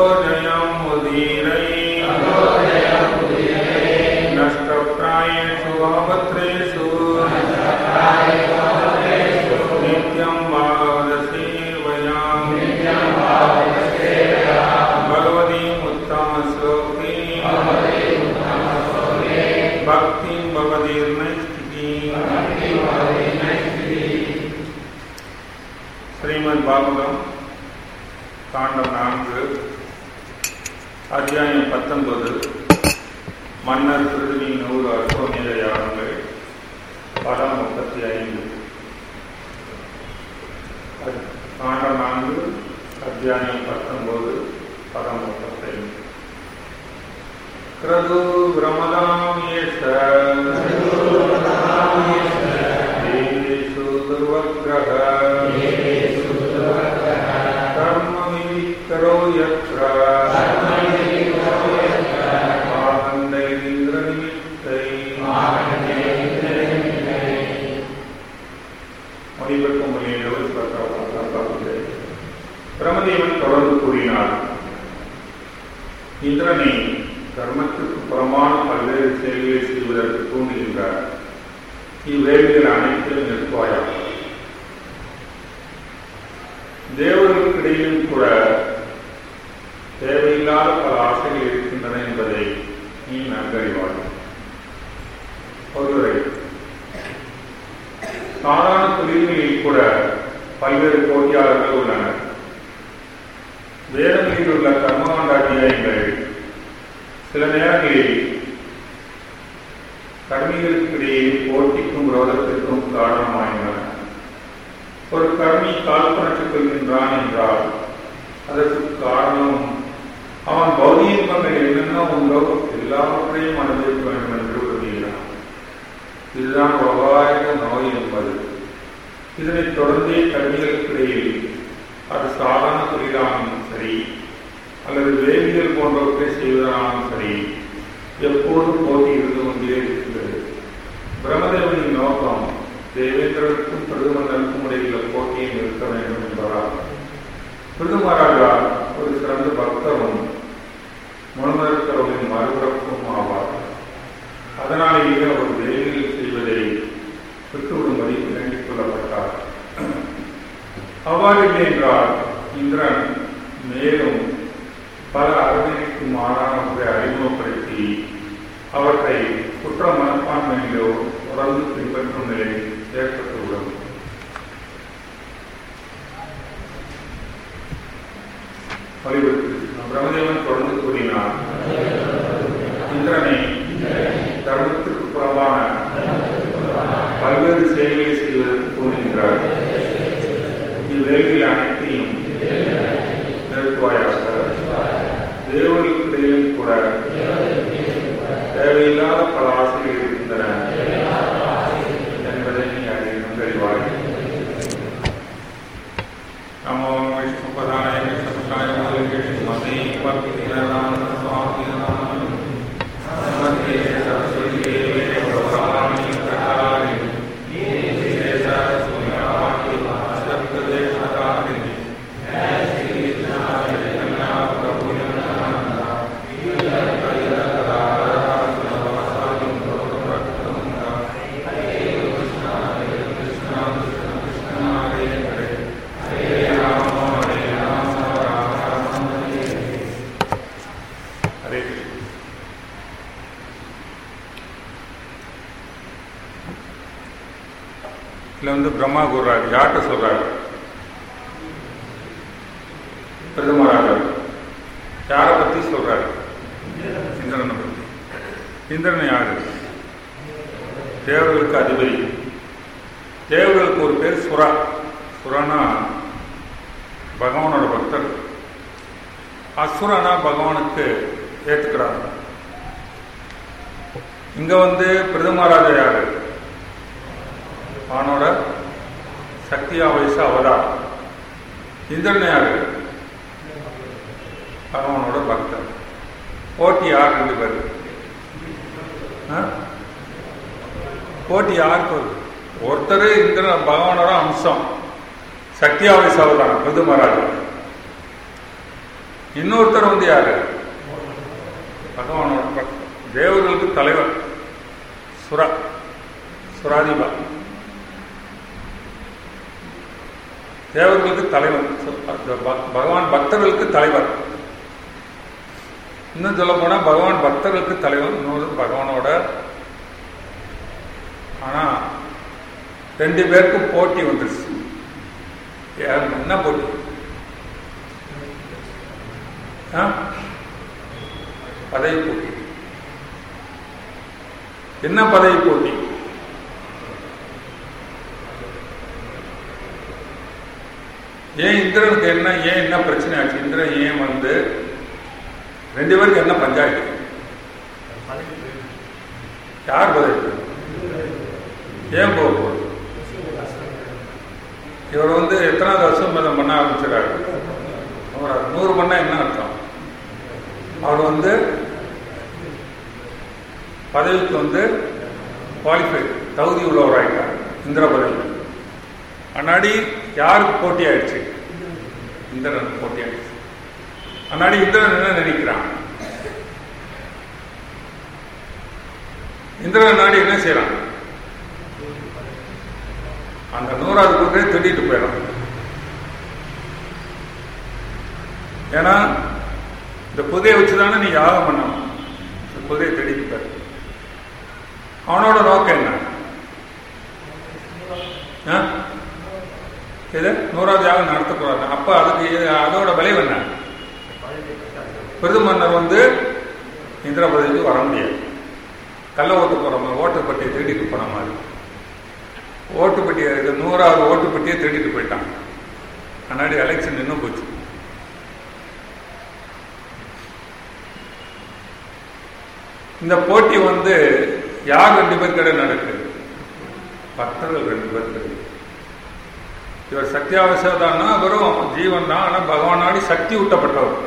अधोजयम् उदीरै नष्टप्रायेषु अवत्रेषु नित्यं भावदसेवयाम् भगवतीम् उत्तमश्लोकीम् भक्तिं भवदीर्नैष्टिकीम् ஸ்ரீமத் பாகவதம் காண்டம் நான்கு அத்தியாயம் பத்தொன்பது மன்னர் பிருதிவி நூறு அஸ்வமேத யாகங்கள் படம் முப்பத்தி ஐந்து அத்- காண்டம் நான்கு அத்தியாயம் பத்தொன்பது படம் முப்பத்தைந்து கிரது பிரமதாம் ஏஷ தேவேஷு துர்வக்ரஹ कर्म विविक्करो यत्र ஆனந்தைந்திரநிமித்தை மொழிபெருக்கும் மொழியில் பிரமதேவன் தொடர்ந்து கூறினார் இந்திரனை கர்மத்திற்கு புறமான பல்வேறு செயல்களை செய்வதற்கு தூண்டுகின்றார் இவ்வேலைகள் அனைத்தையும் நிற்பாயாக தேவர்களுக்கிடையிலும் கூட தேவையில்லாத பல ஆசைகள் இருக்கின்றன என்பதை நீ நன்கறிவாய் ஒருவரை சாதாரண தொழில்களில் கூட பல்வேறு போட்டியாளர்கள் உள்ளனர் வேதங்களில் உள்ள கர்மகாண்ட அத்தியாயங்கள் சில நேரங்களில் கர்மிகளுக்கிடையே போட்டிக்கும் விரோதத்திற்கும் காரணமாகின்றன ஒரு கர்மி கால்பனற்றுக் கொள்கின்றான் என்றால் அதற்கு காரணம் அவன் பௌதிக இன்பங்கள் என்னென்ன உண்டோ எல்லாவற்றையும் அனுபவிக்க வேண்டும் என்று விரும்புகிறான் இதுதான் விவகாரிக நோய் என்பது இதனைத் தொடர்ந்தே கர்மிகளுக்கிடையில் அது சாதாரண தொழிலானாலும் சரி அல்லது வேதியியல் போன்றவற்றை செய்வதானாலும் சரி எப்போதும் போட்டி இருந்து கொண்டே இருக்கின்றது பிரம்மதேவனின் நோக்கம் தேவேந்திரனுக்கும் பிரதுமன்னனுக்கும் இடையிலுள்ள போட்டியை நிறுத்த வேண்டும் என்பதால் பிருதுமராஜா ஒரு சிறந்த பக்தரும் முழுமருக்கிறவரின் மறுபிறப்பும் ஆவார் அதனாலேயே அவர் வேலையில் செய்வதை விட்டுவிடும்படி வேண்டிக் கொள்ளப்பட்டார் அவ்வாறு இல்லை என்றால் இந்திரன் மேலும் பல அறநெறிக்கு மாறானவற்றை அறிமுகப்படுத்தி அவற்றை குற்ற மனப்பான்மையிலோ தொடர்ந்து பின்பற்றும் நிலை ஏற்பட்டுள்ளது வழிபட்டு பிரம்மதேவன் தொடர்ந்து கூறினார் இந்திரனை தர்மத்திற்கு புறம்பான பல்வேறு செயல்களை செய்வதற்கு தோன்றுகின்றார் இவ்வேலைகள் அனைத்தையும் நிறுத்துவாயாக தேவர்களுக்கிடையிலும் கூட தேவையில்லாத பல ஆசைகள் இருக்கின்றன என்பதை நீ அறி நன்கறிவாய் நமோ விஷ்ணுபதாய விஷ்ணுபதாய மதே பக்தி சுவாமி நமஸ்தே சரஸ்வதி தேவே கௌரவாணி பிரகாரிணி சப்ததேசகாரிணி ஹரே கிருஷ்ணா இதுல வந்து பிரம்மா கூறுறாரு யார்கிட்ட சொல்றாரு பிரதமராக யாரை பத்தி சொல்றாரு இந்திரனை பத்தி இந்திரன் யாரு தேவர்களுக்கு அதிபதி தேவர்களுக்கு ஒரு பேர் சுரா சுரனா பகவானோட பக்தர் அசுரனா பகவானுக்கு ஏத்துக்கிறாங்க இங்க வந்து பிரதமராஜா யாரு அவனோட சக்தியா வயசு அவதார் இந்திரன் யாரு பகவானோட பக்தர் போட்டி யார் ரெண்டு பேர் ஆ? போட்டி யாருக்கு வருது? ஒருத்தர் இந்திரன் பகவானோட அம்சம் சக்தியா வயசு அவதாரம் பிரதமராஜா இன்னொருத்தர் வந்து யாரு பகவானோட பக்தர். தேவர்களுக்கு தலைவர் சுரா சுராதிபா தேவர்களுக்கு தலைவர் சு- அந்த ப- பகவான் பக்தர்களுக்கு தலைவர் இன்னும் சொல்ல போனா பகவான் பக்தர்களுக்கு தலைவர் இன்னொரு பகவானோட ஆனா ரெண்டு பேருக்கும் போட்டி வந்துருச்சு யார் என்ன போட்டி ஆ? பதவி போட்டி என்ன பதவி போட்டி ஏன் இந்திரனுக்கு என்ன ஏன் என்ன பிரச்சனை ஆச்சு இந்திரன் ஏன் வந்து ரெண்டு பேருக்கு என்ன பஞ்சாயத்து யார் பதவி ஏன் போக போகுது இவர் வந்து எத்தனாவது வருஷம் இதை பண்ண ஆரம்பிச்சிடாரு அவர் நூறு பண்ணா என்ன அர்த்தம் அவர் வந்து பதவிக்கு வந்து குவாலிஃபைட் தகுதி உள்ளவராயிட்டார் இந்திர பதவி அன்னாடி யாருக்கு போட்டி ஆயிடுச்சு இந்திரனுக்கு போட்டி ஆயிடுச்சு அன்னாடி இந்திரன் என்ன நினைக்கிறான் இந்திரன் நாடி என்ன செய்யறான் அந்த நூறாவது குதிரையை திட்டிட்டு போயிடும் ஏன்னா இந்த குதிரையை வச்சுதானே நீ யாகம் பண்ணணும் இந்த குதிரையை திட்டிட்டு போயிடும் அவனோட நோக்கம் என்ன ஆ? இது நூறாவது யாகம் நடத்த போறாங்க அப்ப அதுக்கு அதோட விளைவு என்ன பிரதமன்னர் வந்து இந்திர பதவிக்கு வர முடியாது கள்ள ஓட்டு போற மாதிரி ஓட்டுப்பட்டியை திருடிட்டு போன மாதிரி ஓட்டுப்பட்டியை இது நூறாவது ஓட்டுப்பட்டியை திருடிட்டு போயிட்டான் முன்னாடி எலெக்ஷன் நின்று போச்சு இந்த போட்டி வந்து யார் ரெண்டு பேர் கடை நடக்குது பக்தர்கள் ரெண்டு பேர் கடை இவர் சத்தியாவசதான்னா வெறும் ஜீவன் தான் ஆனா பகவானாடி சக்தி ஊட்டப்பட்டவர்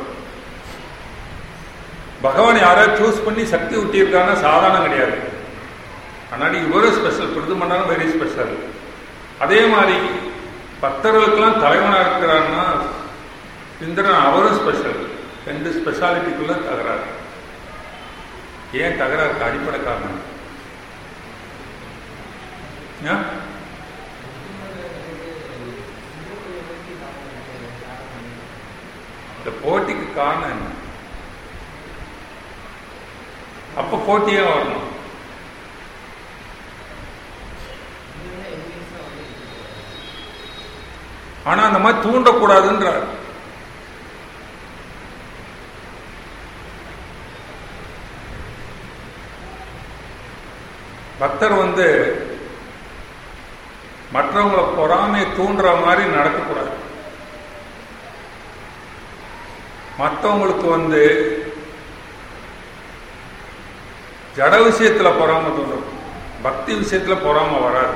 பகவான் யாராவது சூஸ் பண்ணி சக்தி ஊட்டியிருக்காங்கன்னா சாதாரணம் கிடையாது ஆனால் இவரும் ஸ்பெஷல் பிரிது மன்னரும் வெரி ஸ்பெஷல் அதே மாதிரி பக்தர்களுக்கெல்லாம் தலைவனாக இருக்கிறான்னா இந்திரன் அவரும் ஸ்பெஷல் ரெண்டு ஸ்பெஷாலிட்டிக்குள்ள தகராறு ஏன் தகராறுக்கு அடிப்படை காரணம் ஏன்? இந்த போட்டிக்கு காரணம் என்ன அப்ப போட்டியே வரணும் ஆனா அந்த மாதிரி தூண்டக்கூடாதுன்றார் பக்தர் வந்து மற்றவங்களை பொறாமை தூண்டுற மாதிரி நடக்கக்கூடாது மற்றவங்களுக்கு வந்து ஜட விஷயத்துல பொறாம தோணும் பக்தி விஷயத்துல பொறாம வராது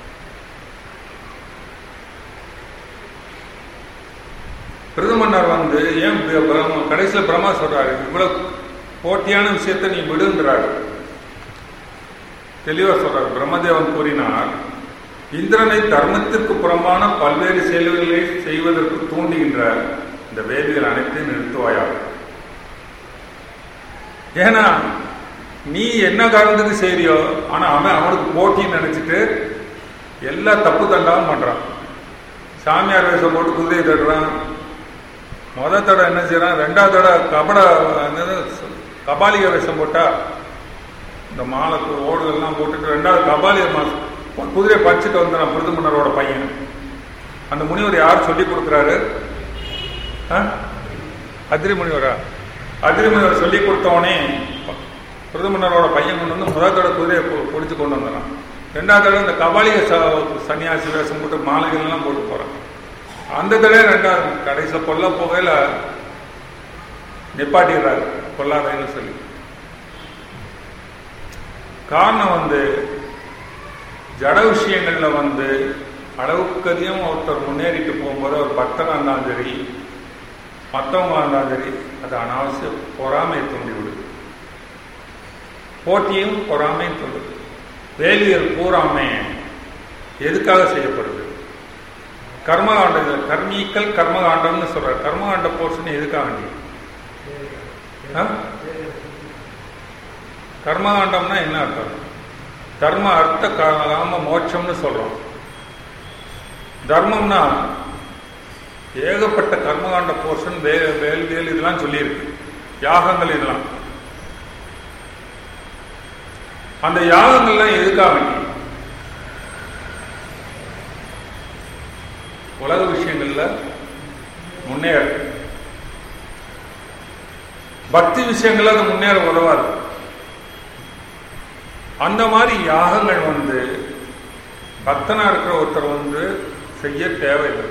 பிரதமன்னர் வந்து ஏன் பி- பிரம்ம- கடைசியில பிரம்மா சொல்றாரு இவ்வளவு போட்டியான விஷயத்தை நீ விடுன்றாரு தெளிவா சொல்றார் பிரம்மதேவன் கூறினார் இந்திரனை தர்மத்திற்கு புறம்பான பல்வேறு செயல்களை செய்வதற்கு தூண்டுகின்ற இந்த வேதிகள் அனைத்தையும் நிறுத்துவாயாக ஏன்னா நீ என்ன காரணத்துக்கு செய்றியோ ஆனா அவன் அவனுக்கு போட்டின்னு நினைச்சிட்டு எல்லா தப்பு தண்டாவும் பண்றான் சாமியார் வேஷம் போட்டு குதிரையை தடுறான் முத தடவை என்ன செய்யறான் ரெண்டாவது தடவை கபட என்னது, கபாலிக வேஷம் போட்டா இந்த மாலைக்கு ஓடுகள்லாம் போட்டுட்டு ரெண்டாவது கபாலிக மா- குதிரையை பறிச்சுட்டு வந்தான் பிரதமனரோட பையன் அந்த முனிவர் யார் சொல்லி கொடுக்குறாரு ஆ? அத்ரி முனிவரா அத்ரி முனிவர் சொல்லி கொடுத்தவனே பிரதமனரோட பையன் கொண்டு வந்து முதல் தடவை குதிரையை பிடிச்சு கொண்டு வந்தான் ரெண்டாவது தடவை இந்த கபாலிக ச- சன்னியாசி வேஷம் போட்டு மாலைகள் எல்லாம் போட்டு போறான் அந்த தடவை ரெண்டாவது கடைசியில் கொல்ல போகையில நிப்பாட்டிடுறாரு கொல்லாதேன்னு சொல்லி காரணம் வந்து ஜட விஷயங்கள்ல வந்து அளவுக்கு அதிகம் ஒருத்தர் முன்னேறிட்டு போகும்போது ஒரு பக்தனாக இருந்தாலும் சரி மற்றவங்களா இருந்தாலும் சரி அது அனாவசிய பொறாமையை தூண்டி விடுது போட்டியும் பொறாமையும் தூண்டுது வேலியல் பூராமை எதுக்காக செய்யப்படுது கர்மகாண்டம் கர்மீக்கல் கர்மகாண்டம்னு சொல்றார் கர்மகாண்ட போர்ஷன் எதுக்காக வேண்டி ஆ? கர்மகாண்டம்னா என்ன அர்த்தம் தர்ம அர்த்த காம மோட்சம்னு சொல்றோம் தர்மம்னா ஏகப்பட்ட கர்மகாண்ட போர்ஷன் வே வேள்வியல் இதெல்லாம் சொல்லியிருக்கு யாகங்கள் இதெல்லாம் அந்த யாகங்கள்லாம் எதுக்காக வேண்டி உலக விஷயங்கள்ல முன்னேற பக்தி விஷயங்கள்ல அது முன்னேற உதவாது அந்த மாதிரி யாகங்கள் வந்து பக்தனா இருக்கிற ஒருத்தர் வந்து செய்ய தேவையில்லை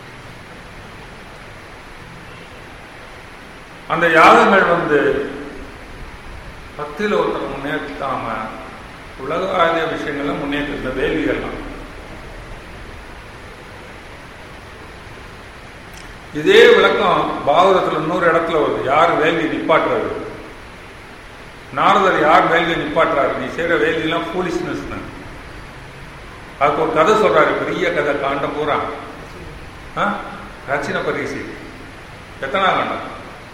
அந்த யாகங்கள் வந்து பக்தியில் ஒருத்தர் முன்னேற்றாம உலக ஆதிய விஷயங்கள்ல முன்னேற்ற இந்த வேள்விகள்லாம் இதே விளக்கம் பாகவதத்துல இன்னொரு இடத்துல வருது யார் வேள்வி நிப்பாட்டுறது நாரதர் யார் வேள்வி நிப்பாட்டுறாரு நீ செய்யற வேள்வியெல்லாம் ஃபூலிஷ்னஸ் அதுக்கு ஒரு கதை சொல்றாரு பெரிய கதை காண்டம் பூரா ஆ? ரச்சின பரிசு எத்தனா காண்டம்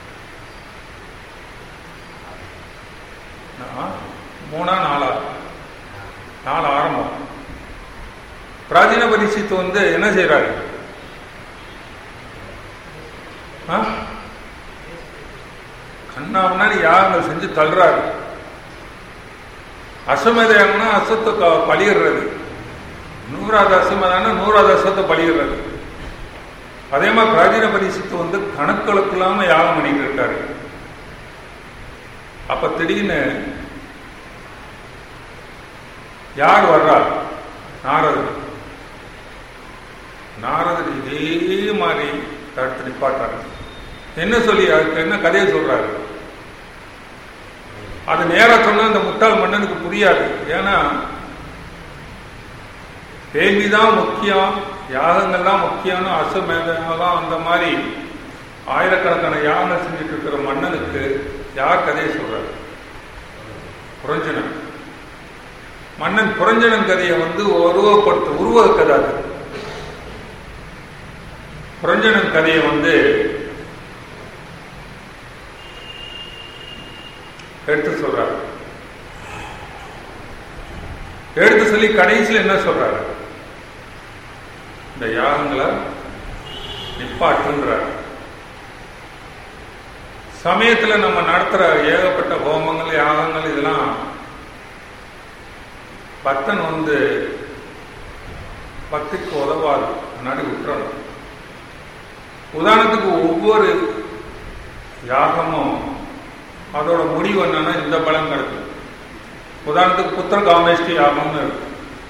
ஆ? மூணா நாலா நாலு ஆரம்பம் பிராச்சீன பரிசித்து வந்து என்ன செய்யறாரு ஆ? கண்ணா முன்னாடி யாகங்கள் செஞ்சு தள்ளுறாரு அசமேதம்னா அசத்தை க- பலியிடுறது நூறாவது அசமேதான நூறாவது அசத்தை பலியிடுறது அதே மாதிரி பிராச்சீன பரிசுத்து வந்து கணக்களுக்கு இல்லாம யாகம் பண்ணிட்டு இருக்காரு அப்ப திடீர்னு யார் வர்றா நாரதர் நாரதர் இதே மாதிரி தடுத்து நிப்பாட்டாரு என்ன சொல்லி அதுக்கு என்ன கதையை சொல்றாரு அது நேரா சொன்னா அந்த முட்டாள் மன்னனுக்கு புரியாது ஏன்னா கேள்விதான் முக்கியம் யாகங்கள் தான் முக்கியம்னு அசமேதம் அந்த மாதிரி ஆயிரக்கணக்கான யாகங்கள் செஞ்சுட்டு இருக்கிற மன்னனுக்கு யார் கதையை சொல்றாரு புரஞ்சனன் மன்னன் புரஞ்சனன் கதையை வந்து உருவப்படுத்த உருவக கதை அது புரஞ்சனன் கதையை வந்து எடுத்து சொல்றாரு எடுத்து சொல்லி கடைசியில் என்ன சொல்றாரு இந்த யாகங்களை நிப்பாட்டுன்றார் சமயத்துல நம்ம நடத்துற ஏகப்பட்ட ஹோமங்கள் யாகங்கள் இதெல்லாம் பக்தன் வந்து பக்திக்கு உதவாது முன்னாடி விட்டுறணும் உதாரணத்துக்கு ஒவ்வொரு யாகமும் அதோட முடிவு என்னன்னா இந்த பலன் கிடைக்கும் உதாரணத்துக்கு புத்திர காமேஷ்டி யாகம்னு இருக்கு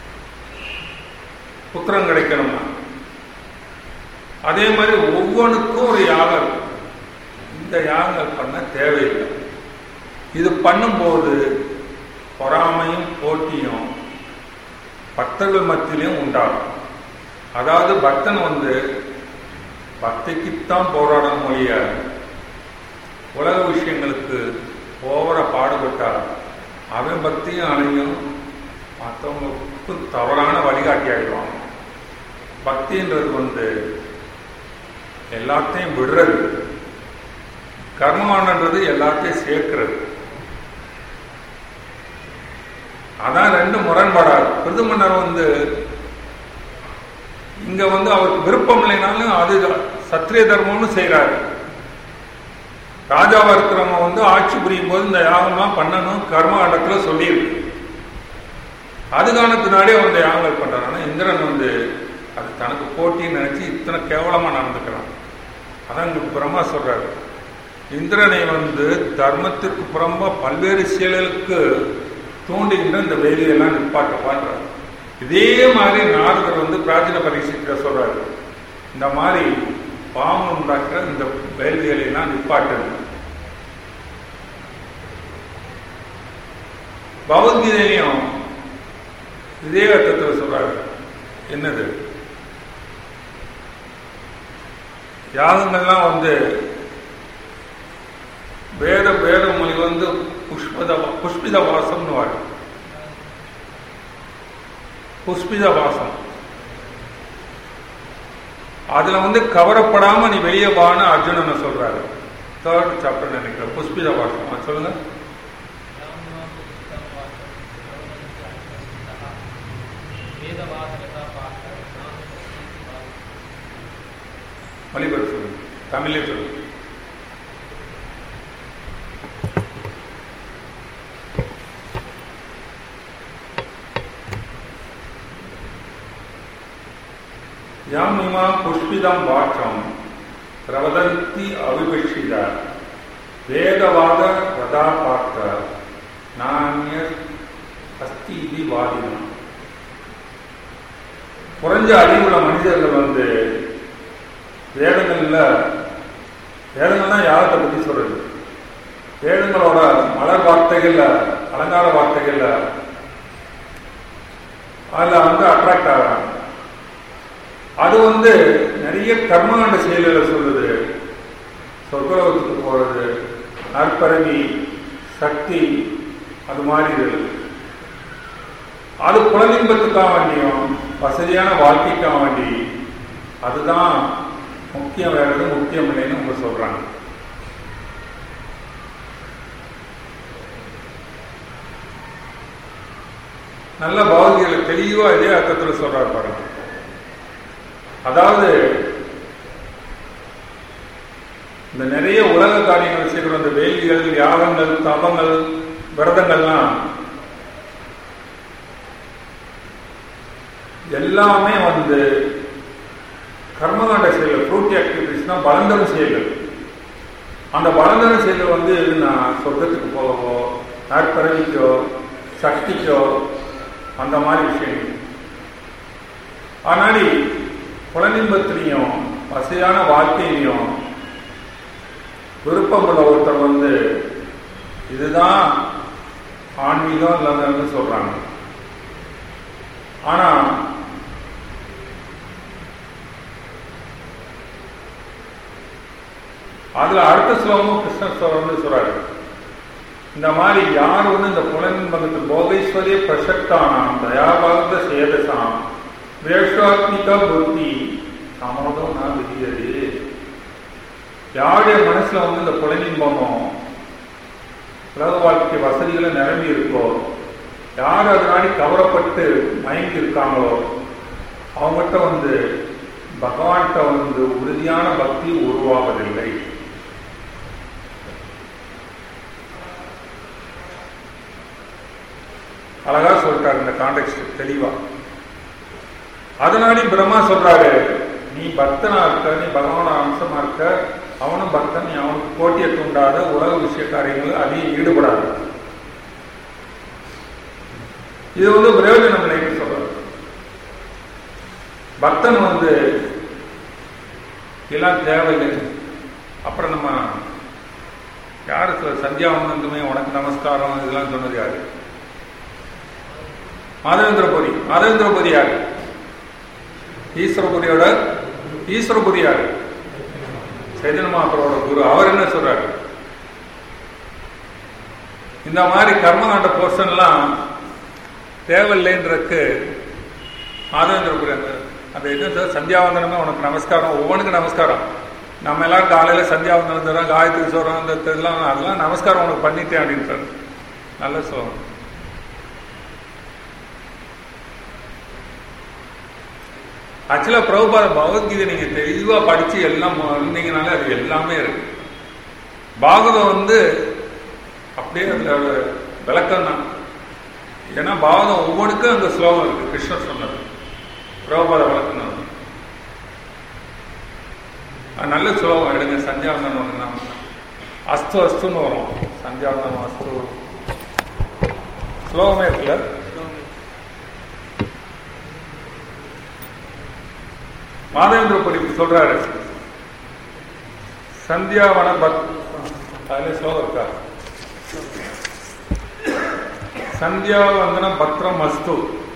புத்திரம் கிடைக்கணும்னா அதே மாதிரி ஒவ்வொன்றுக்கும் ஒரு யாகம் இருக்கு இந்த யாகங்கள் பண்ண தேவையில்லை இது பண்ணும்போது பொறாமையும் போட்டியும் பக்தர்கள் மத்தியிலையும் உண்டாகும் அதாவது பக்தன் வந்து பக்திக்குத்தான் போராடணும் மொழிய உலக விஷயங்களுக்கு ஓவர பாடுபட்டா அவன் பக்தியும் அணையும் மற்றவங்களுக்கு தவறான வழிகாட்டி ஆயிடுவாங்க பக்தின்றது வந்து எல்லாத்தையும் விடுறது கர்மமானன்றது எல்லாத்தையும் சேர்க்கிறது அதான் ரெண்டு முரண்பாடாது பிருது மன்னர் வந்து இங்க வந்து அவருக்கு விருப்பம் இல்லைனாலும் அது சத்திரிய தர்மம்னு செய்யறாரு ராஜாவா இருக்கிறவங்க வந்து ஆட்சி புரியும் போது இந்த யாகம்லாம் பண்ணணும் கர்மகாண்டத்துல சொல்லியிருக்கு அது காரணத்தினாலே அவன் இந்த யாகங்கள் பண்றான் ஆனா இந்திரன் வந்து அது தனக்கு போட்டின்னு நினைச்சு இத்தனை கேவலமா நடந்துக்கிறான் அதான் இங்க பிரம்மா சொல்றாரு இந்திரனை வந்து தர்மத்திற்கு புறம்பா பல்வேறு செயல்களுக்கு தூண்டுகின்ற இந்த வேலையெல்லாம் நிப்பாட்டப்பான்றார் இதே மாதிரி நாரதர் வந்து பிரார்த்தனை பரீட்சிக்க சொல்றாரு இந்த மாதிரி பாவம் உண்டாக்குற இந்த வேள்விகளை எல்லாம் நிப்பாட்டணும் பகவத்கீதையிலையும் இதே அர்த்தத்தில் சொல்றாரு என்னது யாகங்கள்லாம் வந்து வேத வேத மொழி வந்து புஷ்பத புஷ்பித வாசம்னு வாரு புஷ்பித வாசம் அதுல வந்து கவரப்படாம நீ வெளியே வான்னு அர்ஜுனனை சொல்றாரு தேர்ட் சாப்டர் நினைக்கிறேன் புஷ்பிதா பாஷம் சொல்லுங்க மொழிபெயர்ப்பு சொல்லுங்க தமிழ்லேயே சொல்லுங்க யாம் இமா புஷ்பிதம் வாச்சம் பிரவதந்தி அவிபஷித வேதவாத வதா பார்த்த நானிய அஸ்தி இது வாதினம் குறைஞ்ச அறிவுள்ள மனிதர்கள் வந்து வேதங்கள்ல வேதங்கள்னா யாரத்தை பத்தி சொல்றது வேதங்களோட மலர் வார்த்தைகள்ல அலங்கார வார்த்தைகள்ல அதுல வந்து அட்ராக்ட் ஆகிறாங்க அது வந்து நிறைய கர்மகாண்ட செயல்களை சொல்லுது சொர்க்கலோகத்துக்கு போறது நற்பரவி சக்தி அது மாதிரி இது அது குலலின்பத்துக்காக வேண்டியும் வசதியான வாழ்க்கைக்காக வேண்டி அதுதான் முக்கியம் வேற எதுவும் முக்கியம் இல்லைன்னு அவங்க சொல்றாங்க நல்ல பௌதிகளை தெளிவா இதே அர்த்தத்துல சொல்றாரு பாருங்க அதாவது இந்த நிறைய உலக காரியங்கள் செய்கிற இந்த வேள்விகள் யாகங்கள் தபங்கள் விரதங்கள்லாம் எல்லாமே வந்து கர்மகாண்ட செயல் ஃப்ரூட்டி ஆக்டிவிட்டிஸ்னா பலந்தரும் செயல்கள் அந்த பலந்தரும் செயல் வந்து நான் சொர்க்கத்துக்கு போகவோ நற்பறவிக்கோ சக்திக்கோ அந்த மாதிரி விஷயங்கள் ஆனாடி குலநிம்பத்திலையும் வசதியான வாழ்க்கையிலையும் விருப்பமுள்ள ஒருத்தர் வந்து இதுதான் ஆன்மீகம் இல்லைன்னு சொல்றாங்க ஆனா அதுல அடுத்த ஸ்லோகமும் கிருஷ்ண ஸ்லோகம்னு சொல்றாரு இந்த மாதிரி யார் வந்து இந்த புலன்பகத்து போகைஸ்வரிய பிரசக்தானாம் தயாபாந்த சேதசாம் வேஷாத்மிக புத்தி சமோதம் நான் விதியது யாருடைய மனசுல வந்து இந்த புலனின்பமோ உலக வாழ்க்கை வசதிகளை நிரம்பி இருக்கோ யார் அதனாடி கவரப்பட்டு மயங்கி இருக்காங்களோ அவங்ககிட்ட வந்து பகவான்கிட்ட வந்து உறுதியான பக்தி உருவாவதில்லை அழகா சொல்லிட்டாரு இந்த கான்டெக்ட் தெளிவா அதனாடி பிரம்மா சொல்றாரு நீ பக்தனா இருக்க நீ பகவான அம்சமா இருக்க அவனும் பக்தன் நீ அவனுக்கு போட்டியை தூண்டாத உலக விஷய காரியங்கள் அதிகம் ஈடுபடாது இது வந்து பிரயோஜனம் இல்லைன்னு சொல்றாரு பக்தன் வந்து எல்லாம் தேவையில்லை அப்புறம் நம்ம யாரு சந்தியாவந்தமே உனக்கு நமஸ்காரம் இதெல்லாம் சொன்னது யாரு மாதவேந்திரபுரி மாதவேந்திரபுரி யாரு ஈஸ்வரபுரியோட ஈஸ்வரபுரி யாரு சைதன்ய மாத்திரோட குரு அவர் என்ன சொல்றாரு இந்த மாதிரி கர்மகாண்ட போர்ஷன்லாம் தேவையில்லைன்றதுக்கு மாதவேந்திரபுரி அந்த அந்த என்ன சார் சந்தியாவந்தனமே உனக்கு நமஸ்காரம் ஒவ்வொன்றுக்கு நமஸ்காரம் நம்ம எல்லாரும் காலையில சந்தியாவந்தனம் தரோம் காயத்ரி சொல்றோம் அந்த இதெல்லாம் அதெல்லாம் நமஸ்காரம் உனக்கு பண்ணிட்டேன் அப்படின்றாரு நல்ல சொல்லுவோம் ஆக்சுவலா பிரபுபாத பகவத்கீதை நீங்க தெளிவா படிச்சு எல்லாம் இருந்தீங்கனாலே அது எல்லாமே இருக்கு பாகவதம் வந்து அப்படியே அதோட விளக்கம் தான் ஏன்னா பாகவதம் ஒவ்வொன்றுக்கும் அந்த ஸ்லோகம் இருக்கு கிருஷ்ணர் சொன்னது பிரபுபாத விளக்கம் தான் நல்ல ஸ்லோகம் எடுங்க சந்தியாவந்தனம் ஒன்று அஸ்து அஸ்துன்னு வரும் சந்தியாவந்தனம் அஸ்து ஸ்லோகமே இருக்குல்ல மாதேந்திர பொடி சொல்றாரு சந்தியாவன பத் அதுல ஸ்லோகம் இருக்கா சந்தியாவந்தன பத்ரம் அஸ்து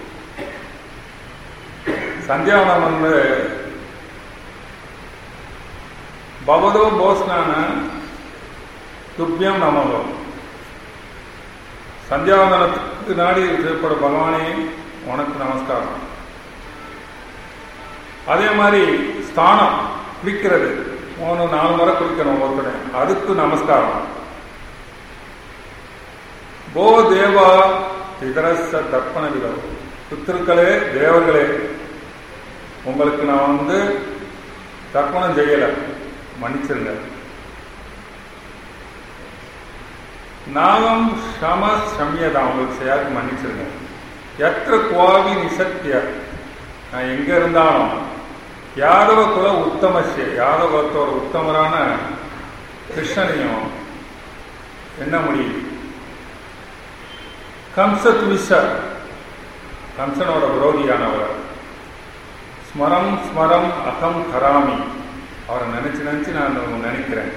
சந்தியாவனம் வந்து பவதோ போஸ்னான துப்பியம் நமதோ சந்தியாவந்தனத்துக்கு நாடி ஏற்பட பகவானே உனக்கு நமஸ்காரம் அதே மாதிரி ஸ்தானம் குளிக்கிறது மூணு நாலு முறை குளிக்கணும் ஒருத்தனை அதுக்கு நமஸ்காரம் கோ தேவா இதரச தர்ப்பண விதம் புத்திருக்களே தேவர்களே உங்களுக்கு நான் வந்து தர்ப்பணம் செய்யல மன்னிச்சிருங்க நாகம் சம சமயதான் உங்களுக்கு செய்யாது மன்னிச்சிருங்க எத்திர குவாவி நிசத்திய நான் எங்க இருந்தாலும் யாதவ குல உத்தமசிய யாதவ குலத்தோட உத்தமரான கிருஷ்ணனையும் என்ன முடியும் கம்சத் விச கம்சனோட விரோதியானவர் ஸ்மரம் ஸ்மரம் அகம் கராமி அவரை நினைச்சு நினைச்சு நான் நினைக்கிறேன்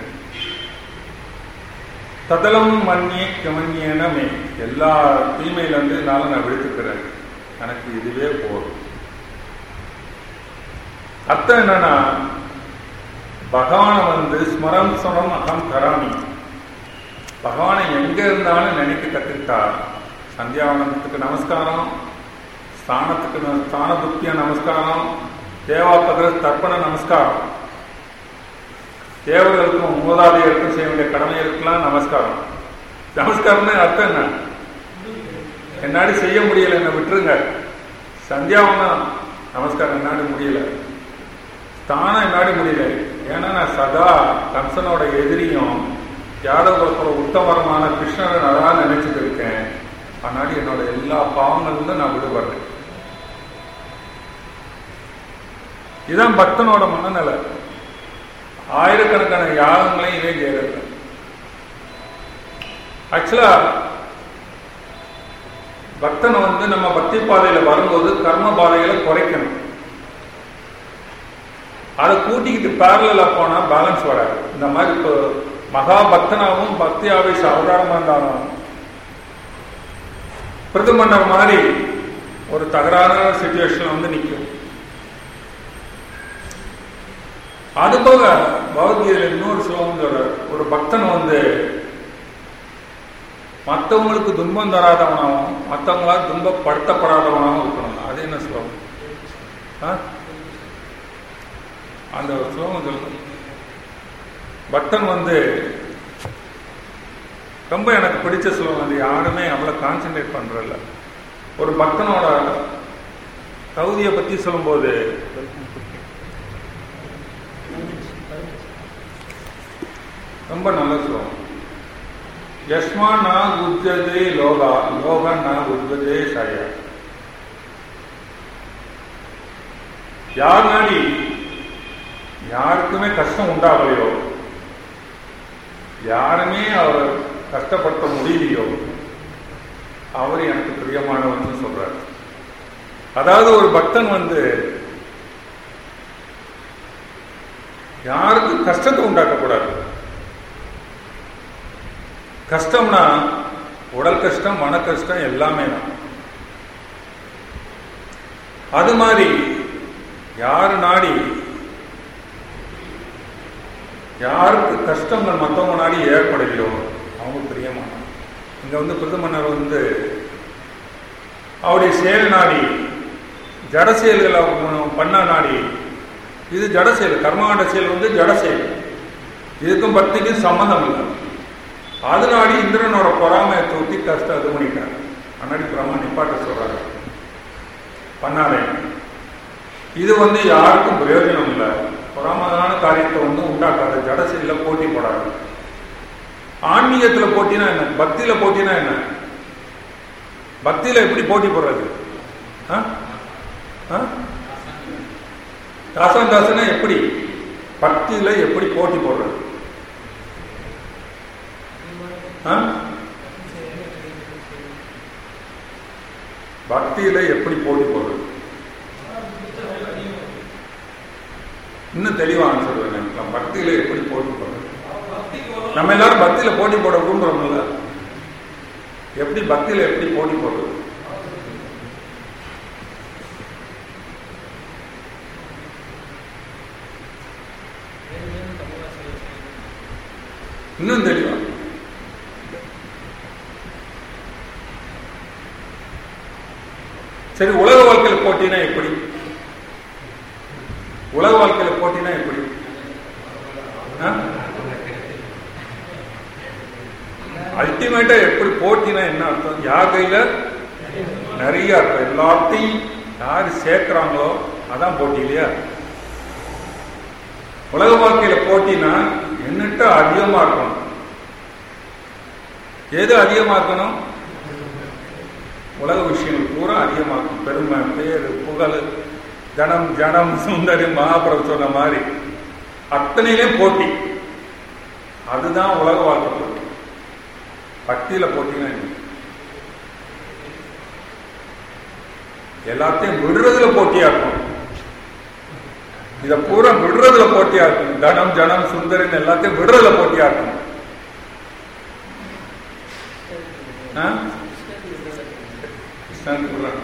ததலம் மன்னிய கமன்யனமே எல்லா தீமையிலிருந்து என்னால நான் விடுத்துக்கிறேன் எனக்கு இதுவே போதும் அர்த்தம் என்னன்னா பகவானை வந்து ஸ்மரம் ஸ்மரம் அகம் கராமி பகவானை எங்க இருந்தாலும் நினைக்க கத்துக்கிட்டா சந்தியாவனத்துக்கு நமஸ்காரம் ஸ்தானத்துக்கு ந- ஸ்தான துப்பிய நமஸ்காரம் தேவாபதிர தர்ப்பண நமஸ்காரம் தேவர்களுக்கும் மூதாதையருக்கும் செய்ய வேண்டிய கடமைகளுக்கெல்லாம் நமஸ்காரம் நமஸ்காரம்னு அர்த்தம் என்ன என்னாடி செய்ய முடியல என்ன விட்டுருங்க சந்தியாவனம் நமஸ்காரம் என்னாடி முடியல தானா என்னாடி முடியல ஏன்னா நான் சதா கம்சனோட எதிரியும் யாதவ குலத்தோட உத்தமரமான கிருஷ்ணரை நான் நினைச்சிட்டு இருக்கேன் அதனாடி என்னோட எல்லா பாவங்களிலும் நான் விடுபடுறேன் இதுதான் பக்தனோட மனநிலை ஆயிரக்கணக்கான யாகங்களையும் இவே செய்யறது ஆக்சுவலா பக்தனை வந்து நம்ம பக்தி பாதையில வரும்போது கர்ம பாதைகளை குறைக்கணும் அதை கூட்டிக்கிட்டு பேரலா போனா பேலன்ஸ் வராது இந்த மாதிரி இப்போ மகா பக்தனாகவும் பக்தி ஆவேச அவதாரமா இருந்தாலும் பிரதமன்னர் மாதிரி ஒரு தகராறான சுச்சுவேஷன் வந்து நிற்கும் அது போக பகவத்கீதையில இன்னொரு ஸ்லோகம் சொல்றார் ஒரு பக்தன் வந்து மற்றவங்களுக்கு துன்பம் தராதவனாகவும் மற்றவங்களால் துன்பப்படுத்தப்படாதவனாகவும் இருக்கணும் அது என்ன ஸ்லோகம் ஆ? அந்த ஒரு ஸ்லோகம் சொல்லுங்க பக்தன் வந்து ரொம்ப எனக்கு பிடிச்ச ஸ்லோகம் அது யாருமே அவ்வளோ கான்சென்ட்ரேட் பண்றதில்ல ஒரு பக்தனோட தகுதியை பற்றி சொல்லும்போது ரொம்ப நல்ல ஸ்லோகம் யஸ்மா நா உஜ்ஜதே லோகா லோக நா உஜ்ஜதே சய யார் நாடி யாருக்குமே கஷ்டம் உண்டாகலையோ யாருமே அவர் கஷ்டப்படுத்த முடியலையோ அவர் எனக்கு பிரியமானவர்னு சொல்றார் அதாவது ஒரு பக்தன் வந்து யாருக்கு கஷ்டத்தை உண்டாக்கக்கூடாது கஷ்டம்னா உடல் கஷ்டம் மன கஷ்டம் எல்லாமே தான் அது மாதிரி யார் நாடி யாருக்கு கஷ்டங்கள் மற்றவங்க நாடி ஏற்படலையோ அவங்க பிரியமான இங்க வந்து பிரதமன்னர் வந்து அவருடைய செயல் நாடி ஜட செயல்கள் அவங்க பண்ண நாடி இது ஜட செயல் கர்மகாண்ட செயல் வந்து ஜட செயல் இதுக்கும் பக்திக்கும் சம்மந்தம் இல்லை அது நாடி இந்திரனோட பொறாமையை தூக்கி கஷ்டம் இது பண்ணிட்டாங்க அன்னாடி பிரம்மா நிப்பாட்ட சொல்றாரு பண்ணாதே இது வந்து யாருக்கும் பிரயோஜனம் இல்லை பொறாமதான காரியத்தை வந்து உண்டாக்காது ஜட செயல போட்டி போடாது ஆன்மீகத்துல போட்டினா என்ன பக்தியில போட்டினா என்ன பக்தியில எப்படி போட்டி போடுறது ஆ? ஆ? தாசன் தாசனா எப்படி பக்தியில எப்படி போட்டி போடுறது ஆ? பக்தியில எப்படி போட்டி போடுறது இன்னும் தெளிவா ஆன்சர் வேணும் பக்தியில எப்படி போட்டி போடுறது நம்ம எல்லாரும் பக்தியில போட்டி போட விரும்புறோம்ல எப்படி பக்தியில எப்படி போட்டி போடுறது இன்னும் தெளிவா சரி உலக வாழ்க்கையில போட்டினா எப்படி உலக வாழ்க்கையில போட்டினா எப்படி அல்டிமேட்டா எப்படி போட்டினா என்ன அர்த்தம் யார் கையில நிறைய அர்த்தம் எல்லாத்தையும் யார் சேர்க்கிறாங்களோ அதான் போட்டி இல்லையா உலக வாழ்க்கையில போட்டினா என்னட்ட அதிகமா இருக்கணும் எது அதிகமா இருக்கணும் உலக விஷயங்கள் பூரா அதிகமா இருக்கும் பெருமை பேரு புகழ் ஜனம் ஜனம் சுந்தரி மகாபிரபு சொன்ன மாதிரி அத்தனையிலே போட்டி அதுதான் உலக வாழ்க்கை போட்டி பக்தியில போட்டினா என்ன? எல்லாத்தையும் விடுறதுல போட்டியா இருக்கும் இத பூரா விடுறதுல போட்டியா இருக்கும் தனம் ஜனம் சுந்தரின் எல்லாத்தையும் விடுறதுல போட்டியா இருக்கும் ஆ? கிருஷ்ணனுக்கு விடுறாங்க.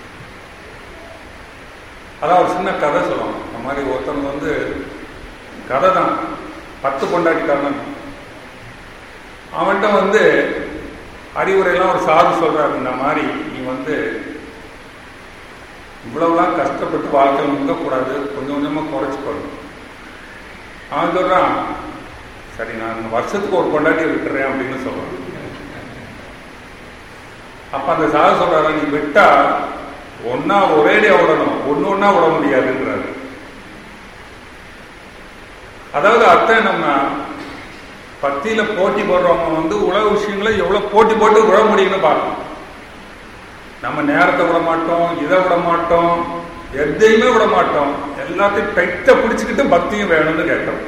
அதான் ஒரு சின்ன கதை சொல்லுவாங்க இந்த மாதிரி ஒருத்தவங்க வந்து கதை தான் பத்து பொண்டாட்டிக்காரன் அவன்கிட்ட வந்து அறிவுரையெல்லாம் ஒரு சாது சொல்றாரு இந்த மாதிரி நீ வந்து இவ்வளவுலாம் கஷ்டப்பட்டு வாழ்க்கையில் முங்கக்கூடாது கொஞ்சம் கொஞ்சமா குறைச்சிக்கணும் அவன் சொல்றான் சரி நான் வருஷத்துக்கு ஒரு பொண்டாட்டி விட்டுறேன் அப்படின்னு சொல்றான் அப்ப அந்த சாது சொல்றாரு நீ விட்டா ஒன்னா ஒரேடியா விடணும் ஒன்னு ஒன்னா விட முடியாதுன்றாரு அதாவது அர்த்தம் என்னன்னா பக்தியில போட்டி போடுறவங்க வந்து உலக விஷயங்களை எவ்வளவு போட்டி போட்டு விட முடியும்னு பார்க்கணும் நம்ம நேரத்தை விட மாட்டோம் இதை விட மாட்டோம் எதையுமே விட மாட்டோம் எல்லாத்தையும் டைட்டா பிடிச்சுக்கிட்டு பக்தியும் வேணும்னு கேட்கிறோம்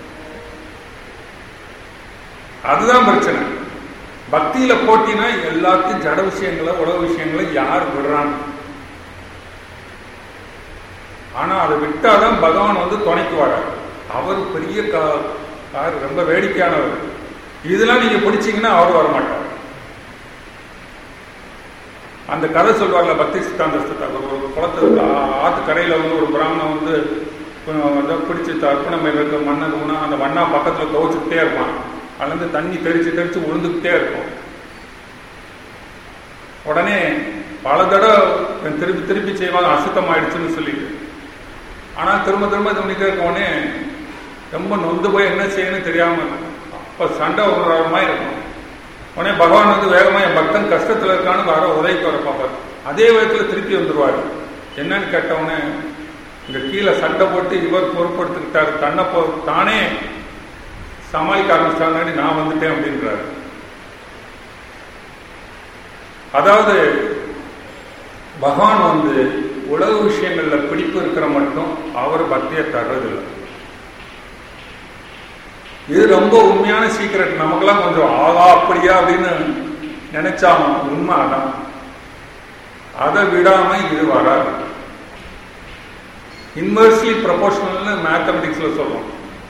அதுதான் பிரச்சனை பக்தியில போட்டினா எல்லாத்தையும் ஜட விஷயங்களை உலக விஷயங்களை யார் விடுறான் ஆனா அதை விட்டாதான் பகவான் வந்து துணைக்கு வரார் அவர் பெரிய கா- கார் ரொம்ப வேடிக்கையானவர் இதெல்லாம் நீங்க பிடிச்சீங்கன்னா அவர் வர மாட்டார் அந்த கதை சொல்வார்ல பக்தி சித்தாந்த சித்தாந்தம் ஒரு குளத்துக்கு ஆ- ஆத்து கரையில வந்து ஒரு பிராமணன் வந்து அஹ், வந்து பிடிச்சி தர்ப்பணம் இருக்க மண்ணை ஊனா அந்த வண்ணா பக்கத்துல துவைச்சுக்கிட்டே இருப்பான் அதுலேருந்து தண்ணி தெளிச்சு தெளிச்சு விழுந்துக்கிட்டே இருக்கும் உடனே பல தடவை திருப்பி திருப்பி செய்வாங்க அசுத்தம் ஆயிடுச்சுன்னு சொல்லிட்டு ஆனா திரும்ப திரும்ப இது பண்ணிட்டே இருக்க உடனே ரொம்ப நொந்து போய் என்ன செய்யணும்னு தெரியாம இருக்கும். அப்ப சண்டை விடுற மாதிரி இருக்கும் உடனே பகவான் வந்து வேகமா என் பக்தன் கஷ்டத்துல இருக்கான்னு வர உதவிக்கு வர பார்ப்பார் அதே விதத்துல திருப்பி வந்துருவாரு என்னன்னு கேட்டவுடனே இங்க கீழே சண்டை போட்டு இவர் பொறுப்படுத்திக்கிட்டாரு தன்னை போ தானே சமாளிக்க ஆரம்பிச்சாங்க நான் வந்துட்டேன் அப்படின்றாரு அதாவது பகவான் வந்து உலக விஷயங்கள்ல பிடிப்பு இருக்கிற மட்டும் அவர் பக்தியை தர்றதில்லை இது ரொம்ப உண்மையான சீக்கிரட் நமக்கெல்லாம் கொஞ்சம் ஆகா அப்படியா அப்படின்னு நினைச்சாங்க உண்மை அதான் அதை விடாம இது வராது இன்வெர்ஸ்லி ப்ரொபோஷனல்னு மேத்தமெட்டிக்ஸ்ல சொல்றோம்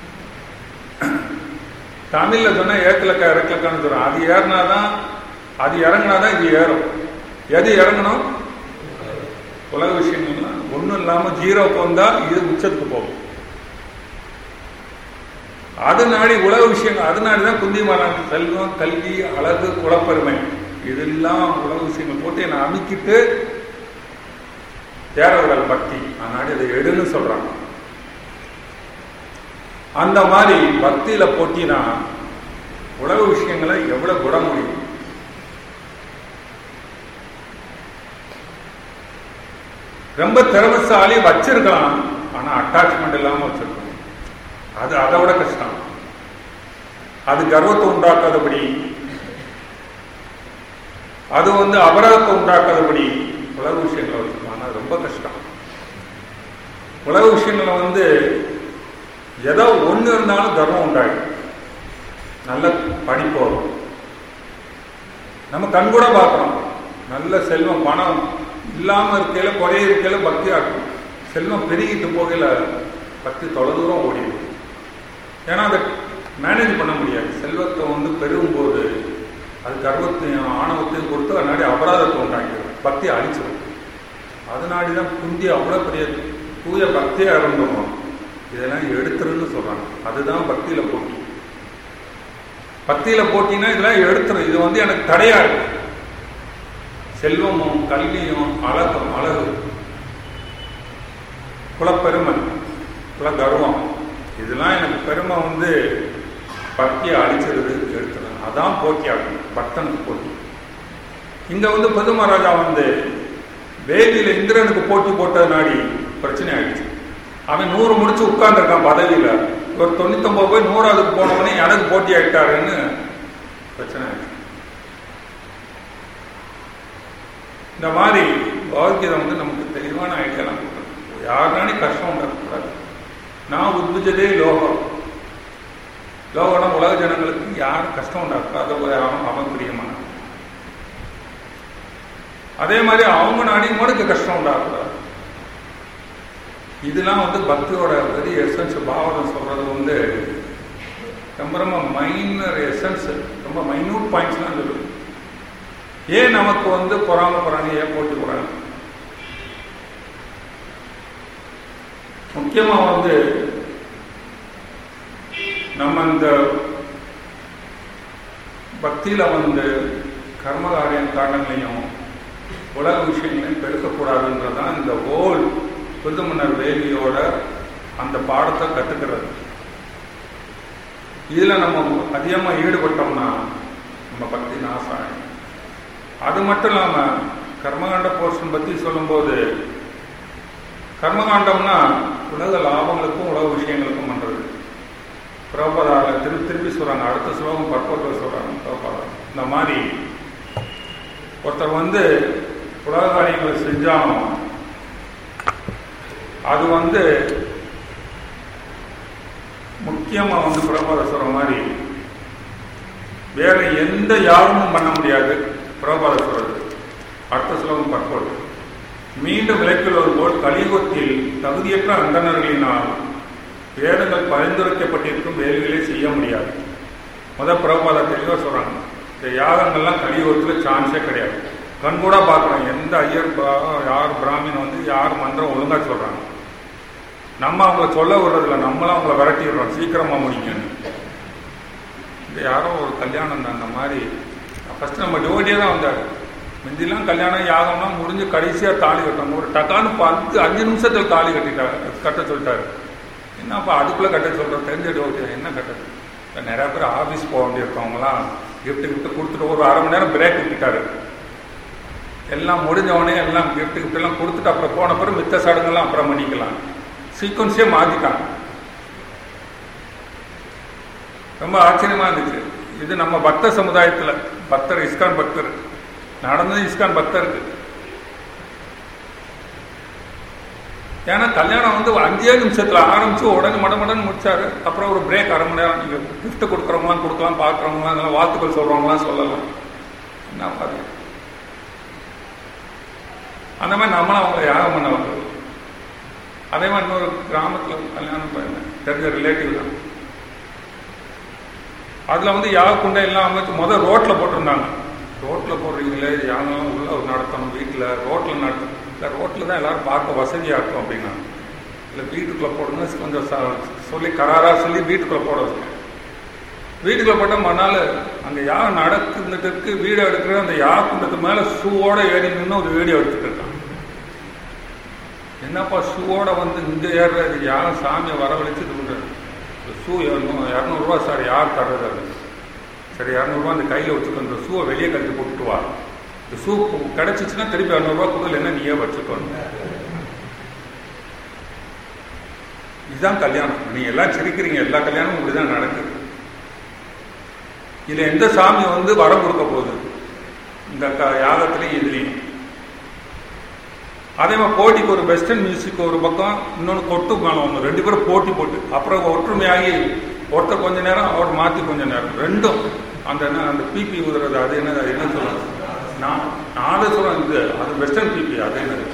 தமிழ்ல சொன்னா ஏக்கலக்கா இறக்கலக்கான்னு சொல்றோம் அது ஏறினாதான் அது இறங்கினாதான் இது ஏறும் எது இறங்கணும் உலக விஷயங்கள்லாம் ஒண்ணும் இல்லாம ஜீரோக்கு வந்தா இது உச்சத்துக்கு போகும் அது நாடி உலக விஷயங்கள் அது நாடிதான் குந்தி மரம் செல்வம் கல்வி அழகு குலப்பெருமை இதெல்லாம் உலக விஷயங்கள் போட்டு என்னை அமைக்கிட்டு தேரவிடல் பக்தி அதனாடி அதை எடுன்னு சொல்றாங்க அந்த மாதிரி பக்தியில போட்டினா உலக விஷயங்களை எவ்வளவு விட முடியும் ரொம்ப திறமசாலி வச்சிருக்கலாம் ஆனா அட்டாச்மெண்ட் இல்லாம வச்சிருக்கணும் அது அதை விட கஷ்டம் அது கர்வத்தை உண்டாக்காதபடி அது வந்து அபராதத்தை உண்டாக்காதபடி உலக விஷயங்களை வச்சிருக்கோம் ஆனா ரொம்ப கஷ்டம் உலக விஷயங்களை வந்து ஏதோ ஒண்ணு இருந்தாலும் கர்வம் உண்டாயிடும் நல்ல படிப்பு வரும் நம்ம கண் கூட பார்க்கறோம் நல்ல செல்வம் பணம் இல்லாம இருக்கையில குறைய இருக்கையில பக்தியா இருக்கும் செல்வம் பெருகிட்டு போகையில பக்தி தொலை தூரம் ஓடிடும் ஏன்னா அதை மேனேஜ் பண்ண முடியாது செல்வத்தை வந்து பெருகும்போது அது கர்வத்தையும் ஆணவத்தையும் கொடுத்து அதனாடி அபராதத்தை உண்டாக்கிடும் பக்தியை அழிச்சிடும் அதனாடி தான் குந்தி அவ்வளோ பெரிய தூய பக்தியா இருந்தோம் இதெல்லாம் எடுத்துருன்னு சொல்றாங்க அதுதான் பக்தியில போட்டி பக்தியில போட்டினா இதெல்லாம் எடுத்துரும் இது வந்து எனக்கு தடையா இருக்கு செல்வமும் கல்வியும் அழகும் அழகு குலப்பெருமை குல கர்வம் இதெல்லாம் எனக்கு பெருமை வந்து பக்தியை அழிச்சிருது எடுத்துரும் அதான் போட்டியாகும் பக்தனுக்கு போட்டி இங்க வந்து பது மகாராஜா வந்து வேதியில இந்திரனுக்கு போட்டி போட்டது நாடி பிரச்சனை ஆயிடுச்சு அவன் நூறு முடிச்சு உட்கார்ந்துருக்கான் பதவியில ஒரு தொண்ணூத்தொன்பது போய் நூறாவதுக்கு போனவனே எனக்கு போட்டி ஆயிட்டாருன்னு பிரச்சனை ஆயிடுச்சு இந்த மாதிரி பகவத்கீதை வந்து நமக்கு தெளிவான ஐடியாலாம் கொடுக்குறது யாருனாலே கஷ்டம் உண்டாக்கக்கூடாது நான் உத்புஜதே லோகம் லோகம்னா உலக ஜனங்களுக்கு யாரும் கஷ்டம் உண்டாக்காத ஒரு அவன் அவன் பிரியமான அதே மாதிரி அவங்க நாடியும் கூட கஷ்டம் உண்டாகக்கூடாது இதெல்லாம் வந்து பக்தியோட வெரி எசன்ஸ் பாவனம் சொல்றது வந்து ரொம்ப ரொம்ப மைனர் எசன்ஸ் ரொம்ப மைன்யூட் பாயிண்ட்ஸ்லாம் சொல்லுது ஏன் நமக்கு வந்து பொறாம போறாங்க ஏன் போட்டி போறாங்க முக்கியமா வந்து நம்ம இந்த பக்தியில வந்து கர்மகாரியம் காரணங்களையும் உலக விஷயங்களையும் பெருக்கக்கூடாதுன்றதான் இந்த ஓல் புதுமன்னர் வேலியோட அந்த பாடத்தை கத்துக்கிறது இதுல நம்ம அதிகமா ஈடுபட்டோம்னா நம்ம பக்தி நாசம் ஆயிடும் அது மட்டும் இல்லாம கர்மகாண்ட போர்ஷன் பத்தி சொல்லும்போது கர்மகாண்டம்னா உலக லாபங்களுக்கும் உலக விஷயங்களுக்கும் பண்றது பிரபதால திருப்பி திருப்பி சொல்றாங்க அடுத்த ஸ்லோகம் பற்பத்தில் சொல்றாங்க பிரபதா இந்த மாதிரி ஒருத்தர் வந்து உலக காரியங்களை செஞ்சாலும் அது வந்து முக்கியமா வந்து பிரபாத சொல்ற மாதிரி வேற எந்த யாருமும் பண்ண முடியாது பிரபாத சொல்றது அடுத்த ஸ்லோகம் பற்போடு மீண்டும் விளக்கில் வரும்போது கலியுகத்தில் தகுதியற்ற அந்தணர்களினால் வேதங்கள் பரிந்துரைக்கப்பட்டிருக்கும் வேலைகளை செய்ய முடியாது முத பிரபாத தெளிவாக சொல்றாங்க இந்த யாகங்கள்லாம் கலியுகத்தில் சான்ஸே கிடையாது கண் கூட பார்க்குறோம் எந்த ஐயர் யார் பிராமின் வந்து யார் மந்திரம் ஒழுங்கா சொல்றாங்க நம்ம அவங்கள சொல்ல விடுறதில்ல நம்மளும் அவங்கள விரட்டிடுறோம் சீக்கிரமா முடிங்கன்னு இந்த யாரோ ஒரு கல்யாணம் தான் அந்த மாதிரி ஃபர்ஸ்ட் நம்ம டிவோட்டியே தான் வந்தார் முந்திலாம் கல்யாணம் யாகம்லாம் முடிஞ்சு கடைசியாக தாலி கட்டணும் ஒரு டக்கான்னு பத்து அஞ்சு நிமிஷத்தில் தாலி கட்டிட்டாரு கட்ட சொல்லிட்டாரு என்னப்பா அதுக்குள்ளே கட்ட சொல்கிறோம் தெரிஞ்ச டிவோட்டி என்ன கட்டது நிறைய பேர் ஆஃபீஸ் போக வேண்டியிருக்கவங்களாம் கிஃப்ட் கிஃப்ட் கொடுத்துட்டு ஒரு அரை மணி நேரம் பிரேக் விட்டுட்டாரு எல்லாம் முடிஞ்சவனே எல்லாம் கிஃப்ட் கிஃப்ட் எல்லாம் கொடுத்துட்டு அப்புறம் போன பிறகு மித்த சடங்கெல்லாம் அப்புறம் பண்ணிக்கலாம் சீக்வன்ஸே மாற்றிட்டாங்க ரொம்ப ஆச்சரியமா இருந்துச்சு இது நம்ம பக்த சமுதாயத்தில் பக்தர் இஸ்கான் பக்தர் நடந்தது இஸ்கான் பக்தருக்கு ஏன்னா கல்யாணம் வந்து அஞ்சே நிமிஷத்துல ஆரம்பிச்சு உடனே மடமடன்னு முடிச்சாரு அப்புறம் ஒரு பிரேக் அரை மணி நேரம் நீங்க கிஃப்ட் கொடுக்குறவங்களாம் கொடுக்கலாம் பார்க்குறவங்களாம் அதெல்லாம் வாழ்த்துக்கள் சொல்றவங்களாம் சொல்லலாம் என்ன பாருங்க அந்த மாதிரி நம்மளும் அவங்கள யாகம் பண்ண வந்தது அதே மாதிரி இன்னொரு கிராமத்தில் கல்யாணம் பண்ணேன் தெரிஞ்ச ரிலேட்டிவ் தான் அதில் வந்து யாக குண்டை எல்லாம் அமைச்சு முதல் ரோட்டில் போட்டிருந்தாங்க ரோட்டில் போடுறீங்களே யாகெல்லாம் உள்ள நடத்தணும் வீட்டில் ரோட்டில் நடத்தணும் இல்லை ரோட்டில் தான் எல்லாரும் பார்க்க வசதியாக இருக்கும் அப்படின்னா இல்லை வீட்டுக்குள்ளே போடுங்க கொஞ்சம் சொல்லி கராராக சொல்லி வீட்டுக்குள்ளே போட வச்சேன் வீட்டுக்குள்ளே போட்டால் மறுநாள் அங்கே யார் நடக்குறதுக்கு வீடியோ எடுக்கிற அந்த யாக குண்டத்துக்கு மேலே ஷூவோட ஏறி நின்று ஒரு வீடியோ எடுத்துட்டு இருக்கான் என்னப்பா ஷூவோட வந்து இங்கே ஏறுறது யாரும் சாமியை வரவழைச்சு இது ஷூ இரநூறுவா சார் யார் தர்றது அது சரி இரநூறுவா அந்த கையில் வச்சுக்கோ இந்த ஷூவை வெளியே கழிச்சு போட்டுட்டு வா இந்த ஷூ கிடைச்சிச்சுன்னா திருப்பி இரநூறுவா கொடுக்கல என்ன நீயே வச்சுக்கணும் இதுதான் கல்யாணம் நீங்க எல்லாம் சிரிக்கிறீங்க எல்லா கல்யாணமும் இப்படிதான் நடக்குது இதுல எந்த சாமி வந்து வரம் கொடுக்க போகுது இந்த யாகத்திலையும் இதுலையும் அதே மாதிரி போட்டிக்கு ஒரு வெஸ்டர்ன் மியூசிக் ஒரு பக்கம் இன்னொன்று கொட்டு மேலே ஒன்று ரெண்டு பேரும் போட்டி போட்டு அப்புறம் ஒற்றுமையாகி ஒருத்தர் கொஞ்ச நேரம் அவர் மாற்றி கொஞ்ச நேரம் ரெண்டும் அந்த என்ன அந்த பிபி ஊதுறது அது என்ன அது என்ன சொல்லுவாங்க நான் நாதசுரம் இது அது வெஸ்டர்ன் பிபி அது என்னது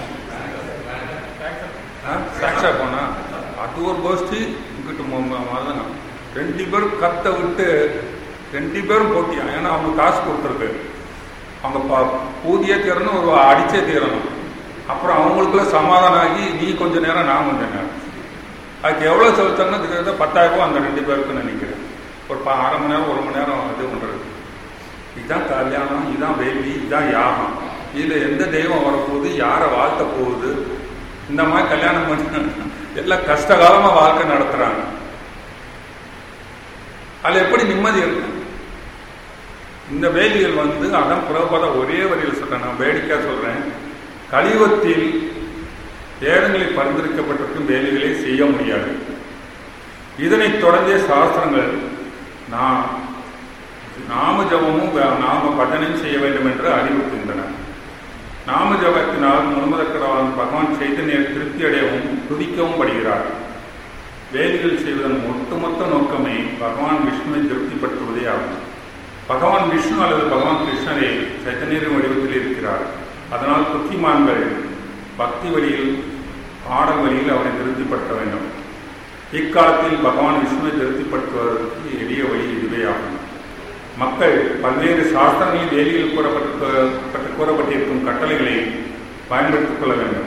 சாக்ஸா போனா அது ஒரு கோஷ்டி இங்கிட்டு மதங்க ரெண்டு பேரும் கத்த விட்டு ரெண்டு பேரும் போட்டியா ஏன்னா அவங்க காசு கொடுத்துருக்கு அவங்க பூதியே தீரணும் ஒரு அடிச்சே தீரணும் அப்புறம் அவங்களுக்குள்ள சமாதானம் ஆகி நீ கொஞ்ச நேரம் நான் கொஞ்ச நேரம் அதுக்கு எவ்வளோ செலுத்தாங்கன்னா கிட்டத்தட்ட பத்தாயிரம் ரூபா அந்த ரெண்டு பேருக்குன்னு நினைக்கிறேன் ஒரு அரை மணி நேரம் ஒரு மணி நேரம் இது பண்ணுறது இதுதான் கல்யாணம் இதுதான் வேலி இதுதான் யாகம் இதில் எந்த தெய்வம் வரப்போகுது யாரை வாழ்த்த போகுது இந்த மாதிரி கல்யாணம் பண்ணி எல்லாம் கஷ்டகாலமாக வாழ்க்கை நடத்துகிறாங்க அதில் எப்படி நிம்மதி இருக்கும் இந்த வேலிகள் வந்து அதான் புறப்பத ஒரே வரியில் சொல்றேன் நான் வேடிக்கையா சொல்றேன் கலியுகத்தில் வேதங்களில் பரிந்துரைக்கப்பட்டிருக்கும் வேலைகளை செய்ய முடியாது இதனைத் தொடர்ந்தே சாஸ்திரங்கள் நான் நாம ஜபமும் வே- நாம பஜனையும் செய்ய வேண்டும் என்று அறிவுறுத்துகின்றன நாம ஜபத்தினால் முழுமதற்கிறவன் பகவான் சைத்தன்ய திருப்தி அடையவும் துதிக்கவும் படுகிறார் வேதிகள் செய்வதன் ஒட்டுமொத்த நோக்கமே பகவான் விஷ்ணுவை திருப்திப்படுத்துவதே ஆகும் பகவான் விஷ்ணு அல்லது பகவான் கிருஷ்ணரே சைத்தன்யரின் வடிவத்தில் இருக்கிறார் அதனால் புத்திமான்கள் பக்தி வழியில் பாடல் வழியில் அவரை திருப்திப்படுத்த வேண்டும் இக்காலத்தில் பகவான் விஷ்ணுவை திருப்திப்படுத்துவதற்கு எளிய வழி இதுவே ஆகும் மக்கள் பல்வேறு சாஸ்திரங்களில் வேலியில் கூறப்பட்டு பட்டு கூறப்பட்டிருக்கும் கட்டளைகளை பயன்படுத்திக் கொள்ள வேண்டும்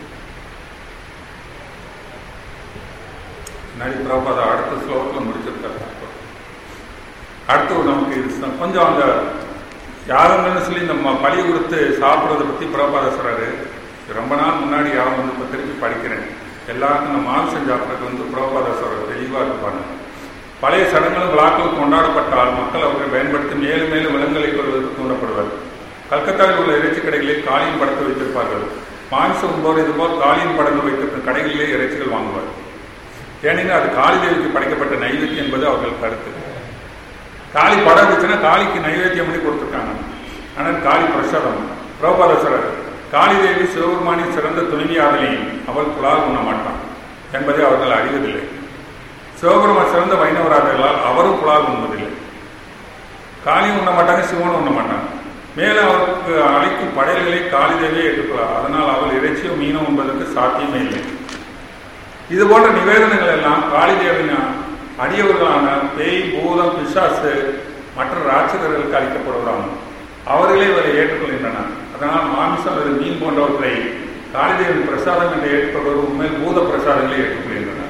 நடி பிரபாத அடுத்த ஸ்லோகத்தில் முடிச்சிருக்காரு அடுத்து நமக்கு இது ச- கொஞ்சம் அந்த யாகங்கள்னு சொல்லி நம்ம பழி கொடுத்து சாப்பிட்றத பற்றி பிரபாத சொல்றாரு இது ரொம்ப நாள் முன்னாடி யாகம் வந்து இப்போ திருப்பி படிக்கிறேன் எல்லாருக்கும் இந்த மாംസം சாப்பிட்றது வந்து பிரபாத சொல்றாரு தெளிவாக இருப்பாங்க பழைய சடங்குகளும் விழாக்களும் கொண்டாடப்பட்டால் மக்கள் அவற்றை பயன்படுத்தி மேலும் மேலும் விலங்குகளை கொள்வதற்கு தூண்டப்படுவர் கல்கத்தாவில் உள்ள இறைச்சி கடைகளில் காளியின் படத்தை வைத்திருப்பார்கள் மாமிசம் உண்பவர் இதுபோல் காளியின் படங்கள் வைத்திருக்கும் கடைகளிலே இறைச்சிகள் வாங்குவார் ஏனெனில் அது காளி தேவிக்கு படைக்கப்பட்ட நைவேத்தியம் என்பது அவர்கள் கருத்து காளி படம் இருந்துச்சுன்னா காளிக்கு நைவேத்தியம் பண்ணி கொடுத்துருக்காங்க ஆனால் காளி பிரசாதம் பிரபாதேஸ்வரர் காளி தேவி சிவபெருமானின் சிறந்த துணைவியாதலையும் அவள் புலால் உண்ண மாட்டான் என்பதை அவர்கள் அறிவதில்லை சிவபெருமான் சிறந்த வைணவராதலால் அவரும் புலால் உண்பதில்லை காளியும் உண்ண மாட்டாங்க சிவனும் உண்ண மாட்டாங்க மேலும் அவருக்கு அழைக்கும் படையல்களை காளி தேவியே ஏற்றுக்கொள்ளார் அதனால் அவள் இறைச்சியோ மீனோ உண்பதற்கு சாத்தியமே இல்லை இது போன்ற நிவேதனங்கள் எல்லாம் காளிதேவின் அடியவர்களான பேய் பூதம் பிசாசு மற்ற ராட்சதர்களுக்கு அளிக்கப்படுவதாம் அவர்களே இவரை ஏற்றுக்கொள்கின்றனர் அதனால் மாமிசம் அல்லது மீன் போன்றவற்றை காளிதேவின் பிரசாதம் என்று ஏற்றுக்கொள்வது உண்மையில் பூத பிரசாதங்களை ஏற்றுக்கொள்கின்றனர்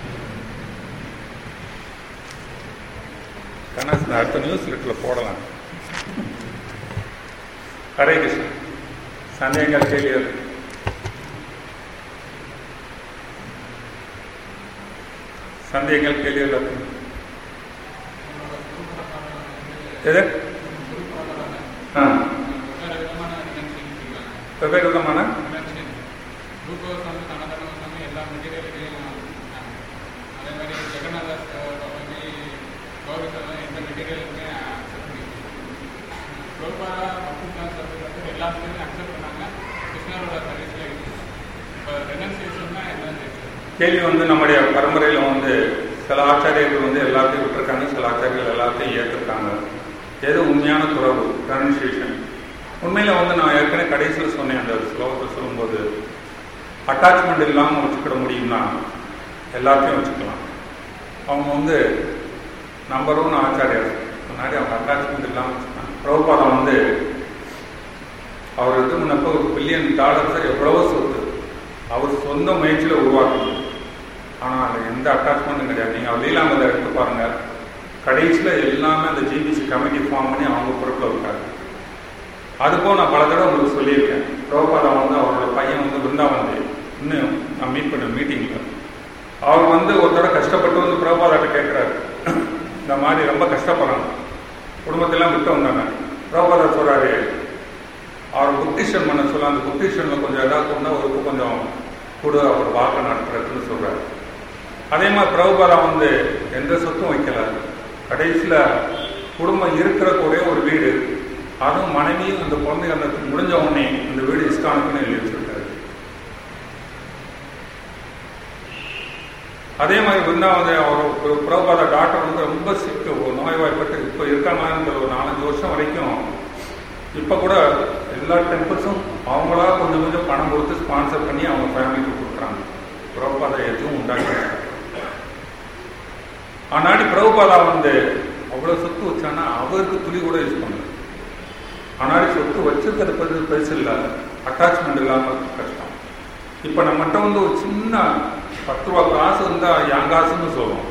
கணேசன் அடுத்த நியூஸ் லெட்டரில் போடலாம் ஹரே கிருஷ்ணன் சந்தேகங்கள் கேள்விகள் சந்தேகங்கள் கேள்விகள் எது ஆ வெவ்வேறு விதமான குளுக்கோஸ் வந்து கனகரம் வந்து எல்லா மெட்டீரியல்லையும் அதே மாதிரி ஜெகநாத பாபாஜி கௌரி சார் எந்த மெட்டீரியலுமே அக்செப்ட் பண்ணிருக்கு குளோபாரா பக்குதான் சர்வீஸ் வந்து எல்லாத்துலேயுமே அக்செப்ட் பண்ணாங்க கிருஷ்ணரோட சர்வீஸில் இருக்கு இப்போ ரெனன்சியேஷன்னா என்னன்னு கேள்வி வந்து நம்முடைய பரம்பரையில் வந்து சில ஆச்சாரியர்கள் வந்து எல்லாத்தையும் விட்டுருக்காங்க சில ஆச்சாரியர்கள் எல்லாத்தையும் ஏற்றிருக்காங்க எது உண்மையான துறவு ப்ரனன்சியேஷன் உண்மையில் வந்து நான் ஏற்கனவே கடைசியில் சொன்னேன் அந்த ஸ்லோகத்தை சொல்லும்போது அட்டாச்மெண்ட் இல்லாமல் வச்சுக்கிட முடியும்னா எல்லாத்தையும் வச்சுக்கலாம் அவங்க வந்து நம்பர் ஒன் ஆச்சாரியர் முன்னாடி அவங்க அட்டாச்மெண்ட் இல்லாமல் வச்சுக்கலாம் பிரபுபாதம் வந்து அவர் இது முன்னப்போ ஒரு பில்லியன் டாலர்ஸ் எவ்வளவோ சொத்து அவர் சொந்த முயற்சியில் உருவாக்கணும் ஆனால் அதில் எந்த அட்டாச்மெண்ட்டும் கிடையாது நீங்கள் அவர் லீலாமதை எடுத்து பாருங்க கடைசியில் எல்லாமே அந்த ஜிபிசி கமிட்டி ஃபார்ம் பண்ணி அவங்க பொறுப்பில் விட்டாங்க அதுபோல் நான் பல தடவை உங்களுக்கு சொல்லியிருக்கேன் பிரபுபாதம் வந்து அவரோட பையன் வந்து பிருந்தாவன் தேவ். இன்னும் நான் மீட் பண்ண மீட்டிங்கில் அவர் வந்து ஒரு தடவை கஷ்டப்பட்டு வந்து பிரபுபாதாட்ட கேட்குறாரு இந்த மாதிரி ரொம்ப கஷ்டப்படுறாங்க குடும்பத்தெல்லாம் விட்டு வந்தாங்க பிரபுபாதா சொல்கிறாரு அவர் புக்டிஷன் பண்ண சொல்ல அந்த புக்டிஷனில் கொஞ்சம் ஏதாவது கொண்டா அவருக்கு கொஞ்சம் கூட அவர் வாக்க நடத்துறதுன்னு சொல்றாரு அதே மாதிரி பிரபுபாதா வந்து எந்த சொத்தும் வைக்கல கடைசியில் குடும்பம் இருக்கிற ஒரே ஒரு வீடு அதுவும் மனைவியும் அந்த குழந்தை அந்த முடிஞ்ச உடனே அந்த வீடு இஸ்கானுக்குன்னு எழுதி வச்சிருக்காரு அதே மாதிரி பிருந்தாவன் அவர் ஒரு பிரபுபாதா டாக்டர் வந்து ரொம்ப சிக்கு ஒரு நோய்வாய்ப்பட்டு இப்போ இருக்காங்கன்ற ஒரு நாலஞ்சு வருஷம் வரைக்கும் இப்போ கூட எல்லா டெம்பிள்ஸும் அவங்களா கொஞ்சம் கொஞ்சம் பணம் கொடுத்து ஸ்பான்சர் பண்ணி அவங்க ஃபேமிலிக்கு கொடுக்குறாங்க பிரபுபாதா எதுவும் உண்டாக்கி ஆனாடி பிரபுபாதா வந்து அவ்வளோ சொத்து வச்சானா அவருக்கு துளி கூட யூஸ் பண்ணல ஆனாடி சொத்து வச்சிருக்கிறது பெருசு பெருசு இல்லை அட்டாச்மெண்ட் இல்லாமல் கஷ்டம் இப்போ நம்மகிட்ட வந்து ஒரு சின்ன பத்து ரூபா காசு இருந்தால் என் காசுன்னு சொல்லுவோம்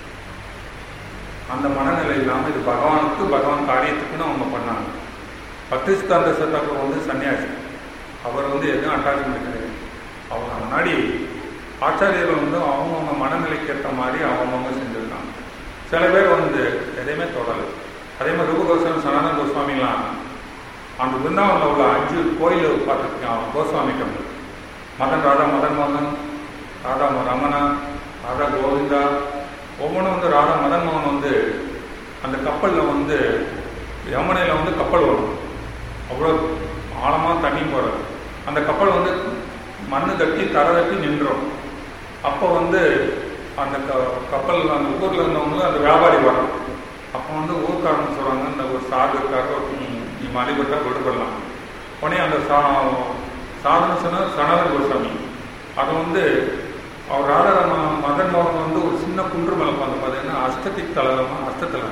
அந்த மனநிலை இல்லாமல் இது பகவானுக்கு பகவான் காரியத்துக்குன்னு அவங்க பண்ணாங்க பத்திஸ்தாந்த சத்தாக்கம் வந்து சன்னியாசி அவர் வந்து எதுவும் அட்டாச்மெண்ட் கிடையாது அவங்க முன்னாடி ஆச்சாரியர்கள் வந்து அவங்கவுங்க மனநிலைக்கு ஏற்ற மாதிரி அவங்கவுங்க செஞ்சுருக்காங்க சில பேர் வந்து எதையுமே தொடலை அதே மாதிரி ரூபகோசம் சனாதன அந்த பிருந்தாவனில் உள்ள அஞ்சு கோயில் பார்த்துருக்கேன் கோஸ்வாமி டெம்பிள் மதன் ராதா மதன் மோகன் ராதா ரமணா ராதா கோவிந்தா ஒவ்வொன்றும் வந்து ராதா மதன் மோகன் வந்து அந்த கப்பலில் வந்து யமுனையில் வந்து கப்பல் வரும் அவ்வளோ ஆழமாக தண்ணி போகிறது அந்த கப்பல் வந்து மண்ணு தட்டி தரை தட்டி நின்றோம் அப்போ வந்து அந்த க கப்பல் அந்த ஊரில் இருந்தவங்களும் அந்த வியாபாரி வரும் அப்போ வந்து ஊர்க்காரங்க சொல்கிறாங்க இந்த ஒரு சாது இருக்காரு ஒரு நீ மலைப்பட்டா விடுபடலாம் உடனே அந்த சா சாதனை சொன்ன சனாதன கோஸ்வாமி அது வந்து அவர் ராதாராம மதன் மோகன் வந்து ஒரு சின்ன குன்று மேலே பார்த்து பார்த்தீங்கன்னா அஷ்டத்திக் தலமா அஷ்டத்தில்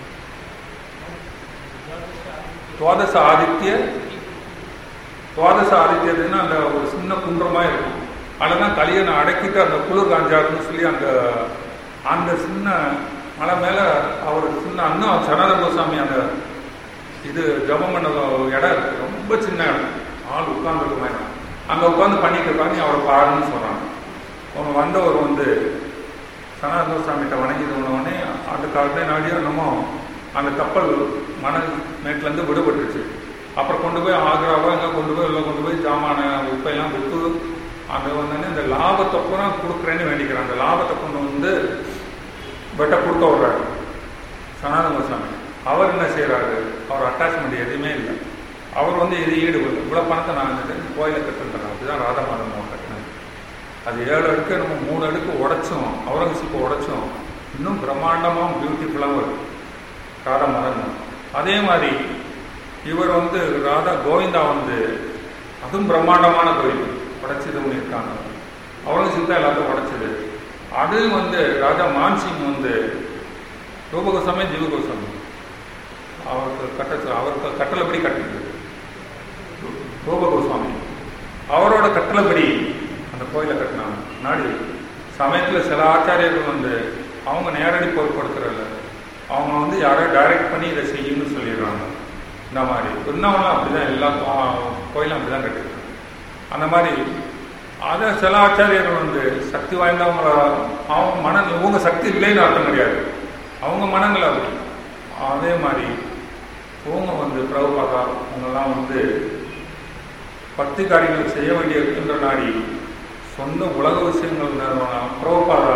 துவாதச ஆதித்ய துவாதச ஆதித்யதுன்னா அந்த ஒரு சின்ன குன்றமாக இருக்கும் அதில் தான் கலியனை அடக்கிட்டு அந்த குளிர் காஞ்சாருன்னு சொல்லி அந்த அந்த சின்ன மலை மேலே அவர் சின்ன அண்ணன் சனாதன கோசாமி அந்த இது ஜபம் பண்ண இடம் இருக்கு ரொம்ப சின்ன இடம் ஆள் உட்கார்ந்துருக்க மாதிரி அங்கே உட்காந்து பண்ணிட்டு இருக்காங்க நீ அவரை பாருன்னு சொல்கிறாங்க அவங்க வந்தவர் வந்து சனாதன கோசாமிகிட்ட வணங்கிட்டு உடனே அந்த காலத்தை நாடி என்னமோ அந்த கப்பல் மணல் மேட்லேருந்து விடுபட்டுருச்சு அப்புறம் கொண்டு போய் ஆக்ராவோ எங்கே கொண்டு போய் உள்ள கொண்டு போய் ஜாமான உப்பையெல்லாம் விற்று அங்கே வந்தோடனே இந்த லாபத்தை பூரா கொடுக்குறேன்னு வேண்டிக்கிறான் அந்த லாபத்தை கொண்டு வந்து வெட்ட கொடுக்க விடுறாரு சனாதன கோசாமி அவர் என்ன செய்கிறாரு அவர் அட்டாச்மெண்ட் எதுவுமே இல்லை அவர் வந்து இது ஈடுபடல இவ்வளோ பணத்தை நான் வந்துட்டு கோயிலை கட்டுன்றேன் அப்படிதான் ராதா மாதம் கட்டினேன் அது ஏழு அடுக்கு நம்ம மூணு அடுக்கு உடைச்சோம் அவுரங்கசீப்பை உடைச்சோம் இன்னும் பிரம்மாண்டமாக பியூட்டிஃபுல்லாகவும் இருக்கு ராதா மதன் அதே மாதிரி இவர் வந்து ராதா கோவிந்தா வந்து அதுவும் பிரம்மாண்டமான கோயில் உடைச்சது ஒன்று இருக்காங்க அவுரங்கசீப் தான் எல்லாத்தையும் உடைச்சது அது வந்து ராஜா மான்சிங் வந்து ரூபகோசாமி ஜீவகோசாமி அவருக்கு கட்ட அவருக்கு கட்டளைப்படி கட்டினது ரூபகோஸ்வாமி அவரோட கட்டளைப்படி அந்த கோயிலை கட்டினாங்க முன்னாடி சமயத்தில் சில ஆச்சாரியர்கள் வந்து அவங்க நேரடி பொருட்படுத்துறதில்ல அவங்க வந்து யாரோ டைரக்ட் பண்ணி இதை செய்யணும்னு சொல்லிடுறாங்க இந்த மாதிரி பிருந்தாவனம் அப்படிதான் எல்லா கோயிலும் அப்படிதான் கட்டிருக்காங்க அந்த மாதிரி அதை சில ஆச்சாரியர்கள் வந்து சக்தி வாய்ந்தவங்கள அவங்க மன இவங்க சக்தி இல்லைன்னு அர்த்தம் கிடையாது அவங்க மனங்கள் அப்படி அதே மாதிரி இவங்க வந்து பிரபுபாதா அவங்கெல்லாம் வந்து பக்தி காரியங்கள் செய்ய வேண்டிய இருக்கின்ற நாடி சொந்த உலக விஷயங்கள் நிறுவனம் பிரபுபாதா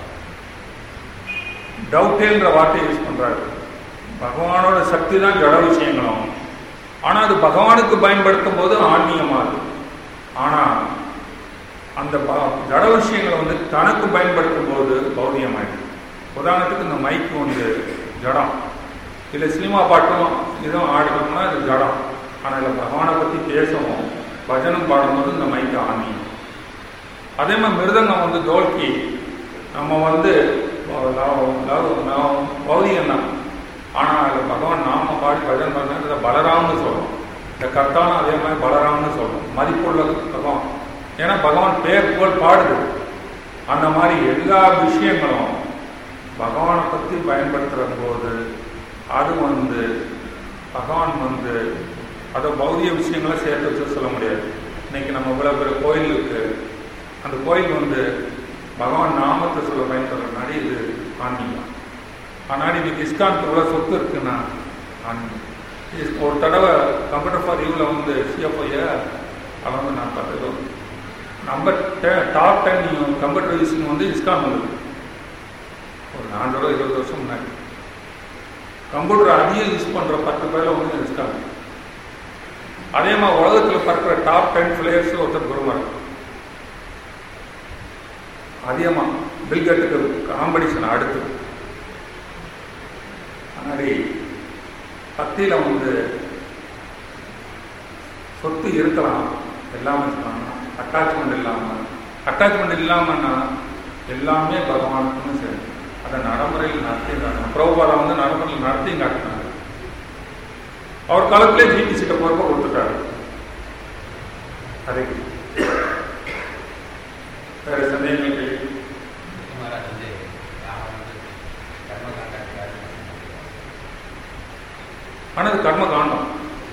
டவுட்டேன்ற வார்த்தையை யூஸ் பண்றாரு பகவானோட சக்தி தான் ஜட விஷயங்களும் ஆனா அது பகவானுக்கு பயன்படுத்தும் போது ஆன்மீகமா இருக்கு ஆனா அந்த ஜட விஷயங்களை வந்து தனக்கு பயன்படுத்தும் போது பௌதியமாயிடுது உதாரணத்துக்கு இந்த மைக்கு வந்து ஜடம் இல்லை சினிமா பாட்டும் இதுவும் ஆடணும்னா இது ஜடம் ஆனால் இதில் பகவானை பற்றி பேசவும் பஜனம் பாடும்போது இந்த மைக்கு ஆன்மீகம் அதே மாதிரி மிருதங்கம் வந்து தோல்கி நம்ம வந்து பௌதிகம் தான் ஆனால் அதில் பகவான் நாம பாடி பஜன் பண்ண இதை பலராம்னு சொல்கிறோம் இந்த கர்த்தானும் அதே மாதிரி பலராம்னு சொல்கிறோம் மதிப்புள்ள பகவான் ஏன்னா பகவான் பேர் புகழ் பாடுது அந்த மாதிரி எல்லா விஷயங்களும் பகவானை பற்றி பயன்படுத்துகிற போது அது வந்து பகவான் வந்து அதை பௌதிக விஷயங்களை சேர்த்து வச்சு சொல்ல முடியாது இன்னைக்கு நம்ம இவ்வளோ பெரிய கோயில் இருக்கு அந்த கோயில் வந்து பகவான் நாமத்தை சொல்ல பயன்படுறதுனாடி இது ஆன்மீகம் ஆனால் இன்னைக்கு இஸ்கான் இவ்வளோ சொத்து இருக்குன்னா ஆன்மீகம் ஒரு தடவை கம்ப்யூட்டர் ஃபார் யூவில் வந்து சிஎஃப்ஐய அதை வந்து நான் பார்த்தது நம்பர் டெ டாப் டென் கம்ப்யூட்டர் யூஸிங் வந்து இஸ்கான் வந்தது ஒரு நாலு ரூபா இருபது வருஷம் முன்னாடி கம்ப்யூட்டர் அதிகம் யூஸ் பண்ணுற பத்து பேரில் வந்து இஸ்கான் அதே மாதிரி உலகத்தில் பறக்கிற டாப் டென் பிளேயர்ஸ் ஒருத்தர் குருமார் அதிகமாக பில்கட்டுக்கு காம்படிஷன் அடுத்து முன்னாடி பத்தியில் வந்து சொத்து இருக்கலாம் எல்லாமே இருக்கலாம் அட்டாச்மெண்ட் இல்லாமல் அட்டாச்மெண்ட் இல்லாமன்னா எல்லாமே பகவானுக்குன்னு சரி அதை நடைமுறையில் நடத்தி காட்டணும் பிரபுபாதம் வந்து நடைமுறையில் நடத்தி காட்டினார் அவர் காலத்திலே ஜிபி சீட்டை பொறுப்பை கொடுத்துட்டாரு அதே வேற சந்தேகங்கள் கேள்வி ஆனால் அது கர்ம காண்டம்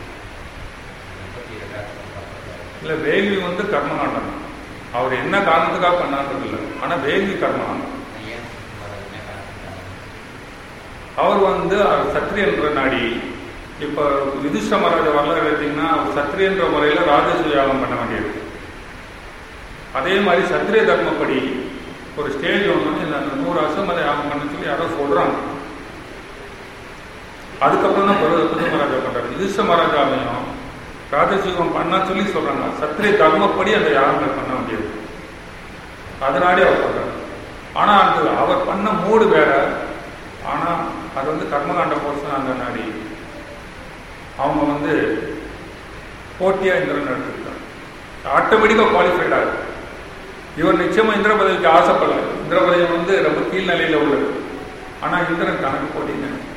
இல்லை வேள்வி வந்து கர்ம காண்டம் அவர் என்ன காரணத்துக்காக பண்ணான்றது இல்லை ஆனால் வேள்வி கர்ம காண்டம் அவர் வந்து சத்திரியன்ற நாடி இப்போ யுதிஷ்ட மகாராஜ வரலாறு எடுத்தீங்கன்னா அவர் சத்திரியன்ற முறையில் ராஜசூய யாகம் பண்ண வேண்டியது அதே மாதிரி சத்திரிய தர்மப்படி ஒரு ஸ்டேஜ் ஒன்று இந்த அந்த நூறு அசமத யாகம் பண்ண சொல்லி யாரோ சொல்றாங்க அதுக்கப்புறம் தான் புது புது மகாராஜா பண்றாரு யுதிஷ்ட மகாராஜாவையும் ராஜசூயம் பண்ண சொல்லி சொல்றாங்க சத்திரிய தர்மப்படி அந்த யாகங்கள் பண்ண வேண்டியது அதனாலே அவர் பண்றாரு ஆனா அந்த அவர் பண்ண மூடு வேற ஆனா அது வந்து கர்மகாண்ட போர்ஷன் அந்த நாடி அவங்க வந்து போட்டியா இந்திரன் எடுத்துக்கிட்டாங்க ஆட்டோமேட்டிக்காக குவாலிஃபைட் ஆகுது இவர் நிச்சயமா இந்திர பதவிக்கு ஆசைப்படல இந்திர பதவி வந்து ரொம்ப கீழ்நிலையில உள்ளது ஆனா இந்திரன் தனக்கு போட்டிங்க